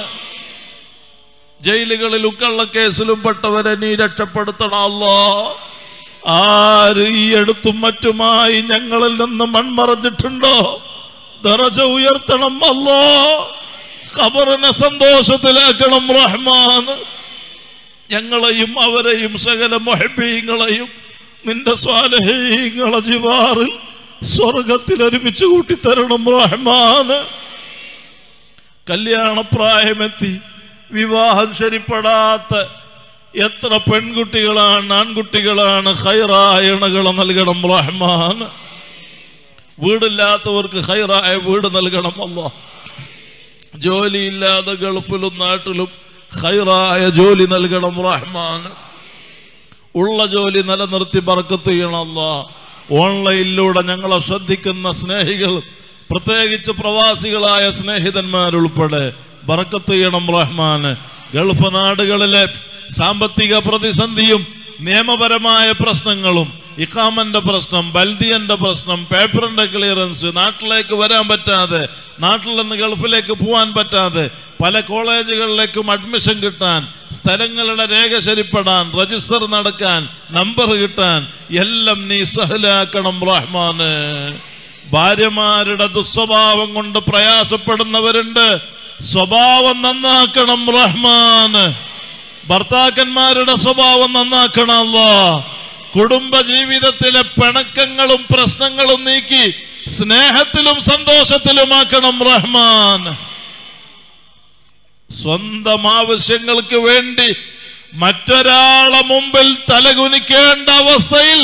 ജയിലുകളിലും കള്ളക്കേസിലും പെട്ടവരെ നീ രക്ഷപ്പെടുത്തണം അല്ലോ ആര് ഈ എടുത്തും മറ്റുമായി ഞങ്ങളിൽ നിന്ന് മൺമറഞ്ഞിട്ടുണ്ടോ ദറജ ഉയർത്തണം അല്ലോ ഖബറിനെ സന്തോഷത്തിലാക്കണം റഹ്മാൻ ഞങ്ങളെയും അവരെയും സകല മൊഹബീങ്ങളെയും നിന്റെ സ്വാലഹീങ്ങളെ ജിവാറിൽ സ്വർഗത്തിൽ ഒരുമിച്ച് കൂട്ടിത്തരണം റഹ്മാൻ കല്യാണപ്രായമെത്തി വിവാഹം ശരിപ്പെടാത്ത എത്ര പെൺകുട്ടികളാണ് ആൺകുട്ടികളാണ് ഹൈറായ ഇണകളെ നൽകണം റഹ്മാൻ വീടില്ലാത്തവർക്ക് ഹൈറായ വീട് നൽകണം അല്ല ജോലിയില്ലാതെ ഗൾഫിലും നാട്ടിലും ഹൈറായ ജോലി നൽകണം റഹ്മാൻ ഉള്ള ജോലി നിലനിർത്തി ബർക്കത്ത് ചെയ്യണമല്ല ഓൺലൈനിലൂടെ ഞങ്ങളെ ശ്രദ്ധിക്കുന്ന സ്നേഹികൾ പ്രത്യേകിച്ച് പ്രവാസികളായ സ്നേഹിതന്മാരുൾപ്പെടെ ബർക്കത്ത് ചെയ്യണം റഹ്മാൻ ഗൾഫ് നാടുകളിലെ സാമ്പത്തിക പ്രതിസന്ധിയും നിയമപരമായ പ്രശ്നങ്ങളും ഇക്കാമന്റെ പ്രശ്നം ബൽദിയന്റെ പ്രശ്നം പേപ്പറിന്റെ ക്ലിയറൻസ് നാട്ടിലേക്ക് വരാൻ പറ്റാതെ നാട്ടിൽ നിന്ന് ഗൾഫിലേക്ക് പോകാൻ പറ്റാതെ പല കോളേജുകളിലേക്കും അഡ്മിഷൻ കിട്ടാൻ സ്ഥലങ്ങളുടെ രേഖ ശരിപ്പെടാൻ രജിസ്റ്റർ നടക്കാൻ നമ്പർ കിട്ടാൻ എല്ലാം നീ സഹലാക്കണം റഹ്മാന് ഭാര്യമാരുടെ ദുസ്വഭാവം കൊണ്ട് പ്രയാസപ്പെടുന്നവരുണ്ട് സ്വഭാവം നന്നാക്കണം റഹ്മാന് ഭർത്താക്കന്മാരുടെ സ്വഭാവം നന്നാക്കണമല്ലോ കുടുംബ ജീവിതത്തിലെ പിണക്കങ്ങളും പ്രശ്നങ്ങളും നീക്കി സ്നേഹത്തിലും സന്തോഷത്തിലുമാക്കണം റഹ്മാൻ സ്വന്തം ആവശ്യങ്ങൾക്ക് വേണ്ടി മറ്റൊരാളെ മുമ്പിൽ തലകുനിക്കേണ്ട അവസ്ഥയിൽ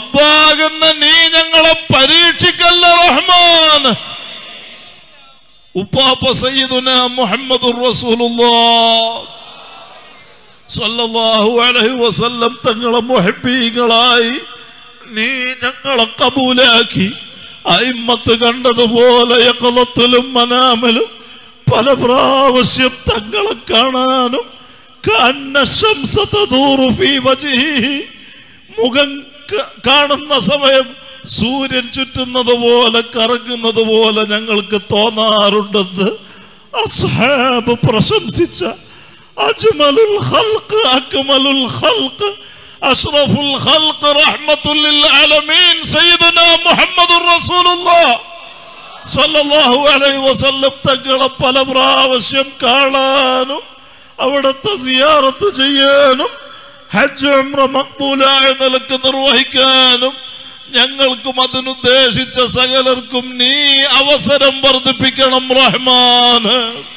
റബ്ബാകുന്ന നീ ഞങ്ങളെ പരീക്ഷിക്കല്ല റഹ്മാൻ ഉപ്പാപ്പ സയ്യിദുന മുഹമ്മദുർ റസൂലുള്ളാഹ് സല്ലല്ലാഹു അലൈഹി വസല്ലം തങ്ങളെ മുഹബ്ബീകളായി നീ ഞങ്ങളെ കബൂലാക്കി അയിമ്മത്ത് കണ്ടതുപോലെ യഖലത്തിലും മനാമലും പല പ്രാവശ്യം തങ്ങളെ കാണാനും കന്ന ശംസ തദൂറു ഫീ വജ്ഹിഹി മുഖം ക- കാണുന്ന സമയം സൂര്യൻ ചുറ്റുന്നത് പോലെ കറങ്ങുന്നത് പോലെ ഞങ്ങൾക്ക് തോന്നാറുണ്ടെന്ന് അസ്ഹാബ് പ്രശംസിച്ച അജ്മലുൽ ഖൽഖ് അക്മലുൽ ഖൽഖ് അഷ്റഫുൽ ഖൽഖ് റഹ്മത്തുൽ ലിൽ ആലമീൻ സയ്യിദുനാ മുഹമ്മദുർ റസൂലുള്ളാഹ് സല്ലല്ലാഹു അലൈഹി വസല്ലം തങ്ങളെ പല പ്രാവശ്യം കാണാനും അവിടുത്തെ സിയാറത്ത് ചെയ്യാനും ഹജ്ജ് ഉംറ മക്ബൂലായ നിലക്ക് നിർവഹിക്കാനും ഞങ്ങൾക്കും അതിനുദ്ദേശിച്ച സകലർക്കും നീ അവസരം വർദ്ധിപ്പിക്കണം റഹ്മാന്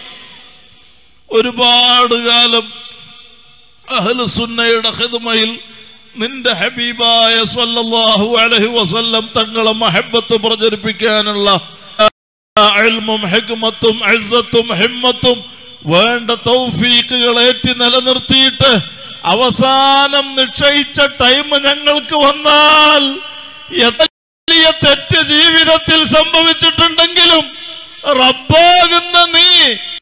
ഒരുപാട് കാലം അഹ്ലുസുന്നയുടെ ഹിദ്മയിൽ നിന്റെ ഹബീബായ സ്വല്ലല്ലാഹു അലൈഹി വസല്ലം തങ്ങളെ മഹബത്ത് പ്രചരിപ്പിക്കാനുള്ള ഇൽമും ഹിക്മത്തും ഇസ്സത്തും ഹിമ്മത്തും വേണ്ട തൗഫീഖുകൾ ഏറ്റി നിലനിർത്തിയിട്ട് അവസാനം നിശ്ചയിച്ച ടൈം ഞങ്ങൾക്ക് വന്നാൽ എത്ര വലിയ തെറ്റ് ജീവിതത്തിൽ സംഭവിച്ചിട്ടുണ്ടെങ്കിലും റബ്ബാകുന്ന നീ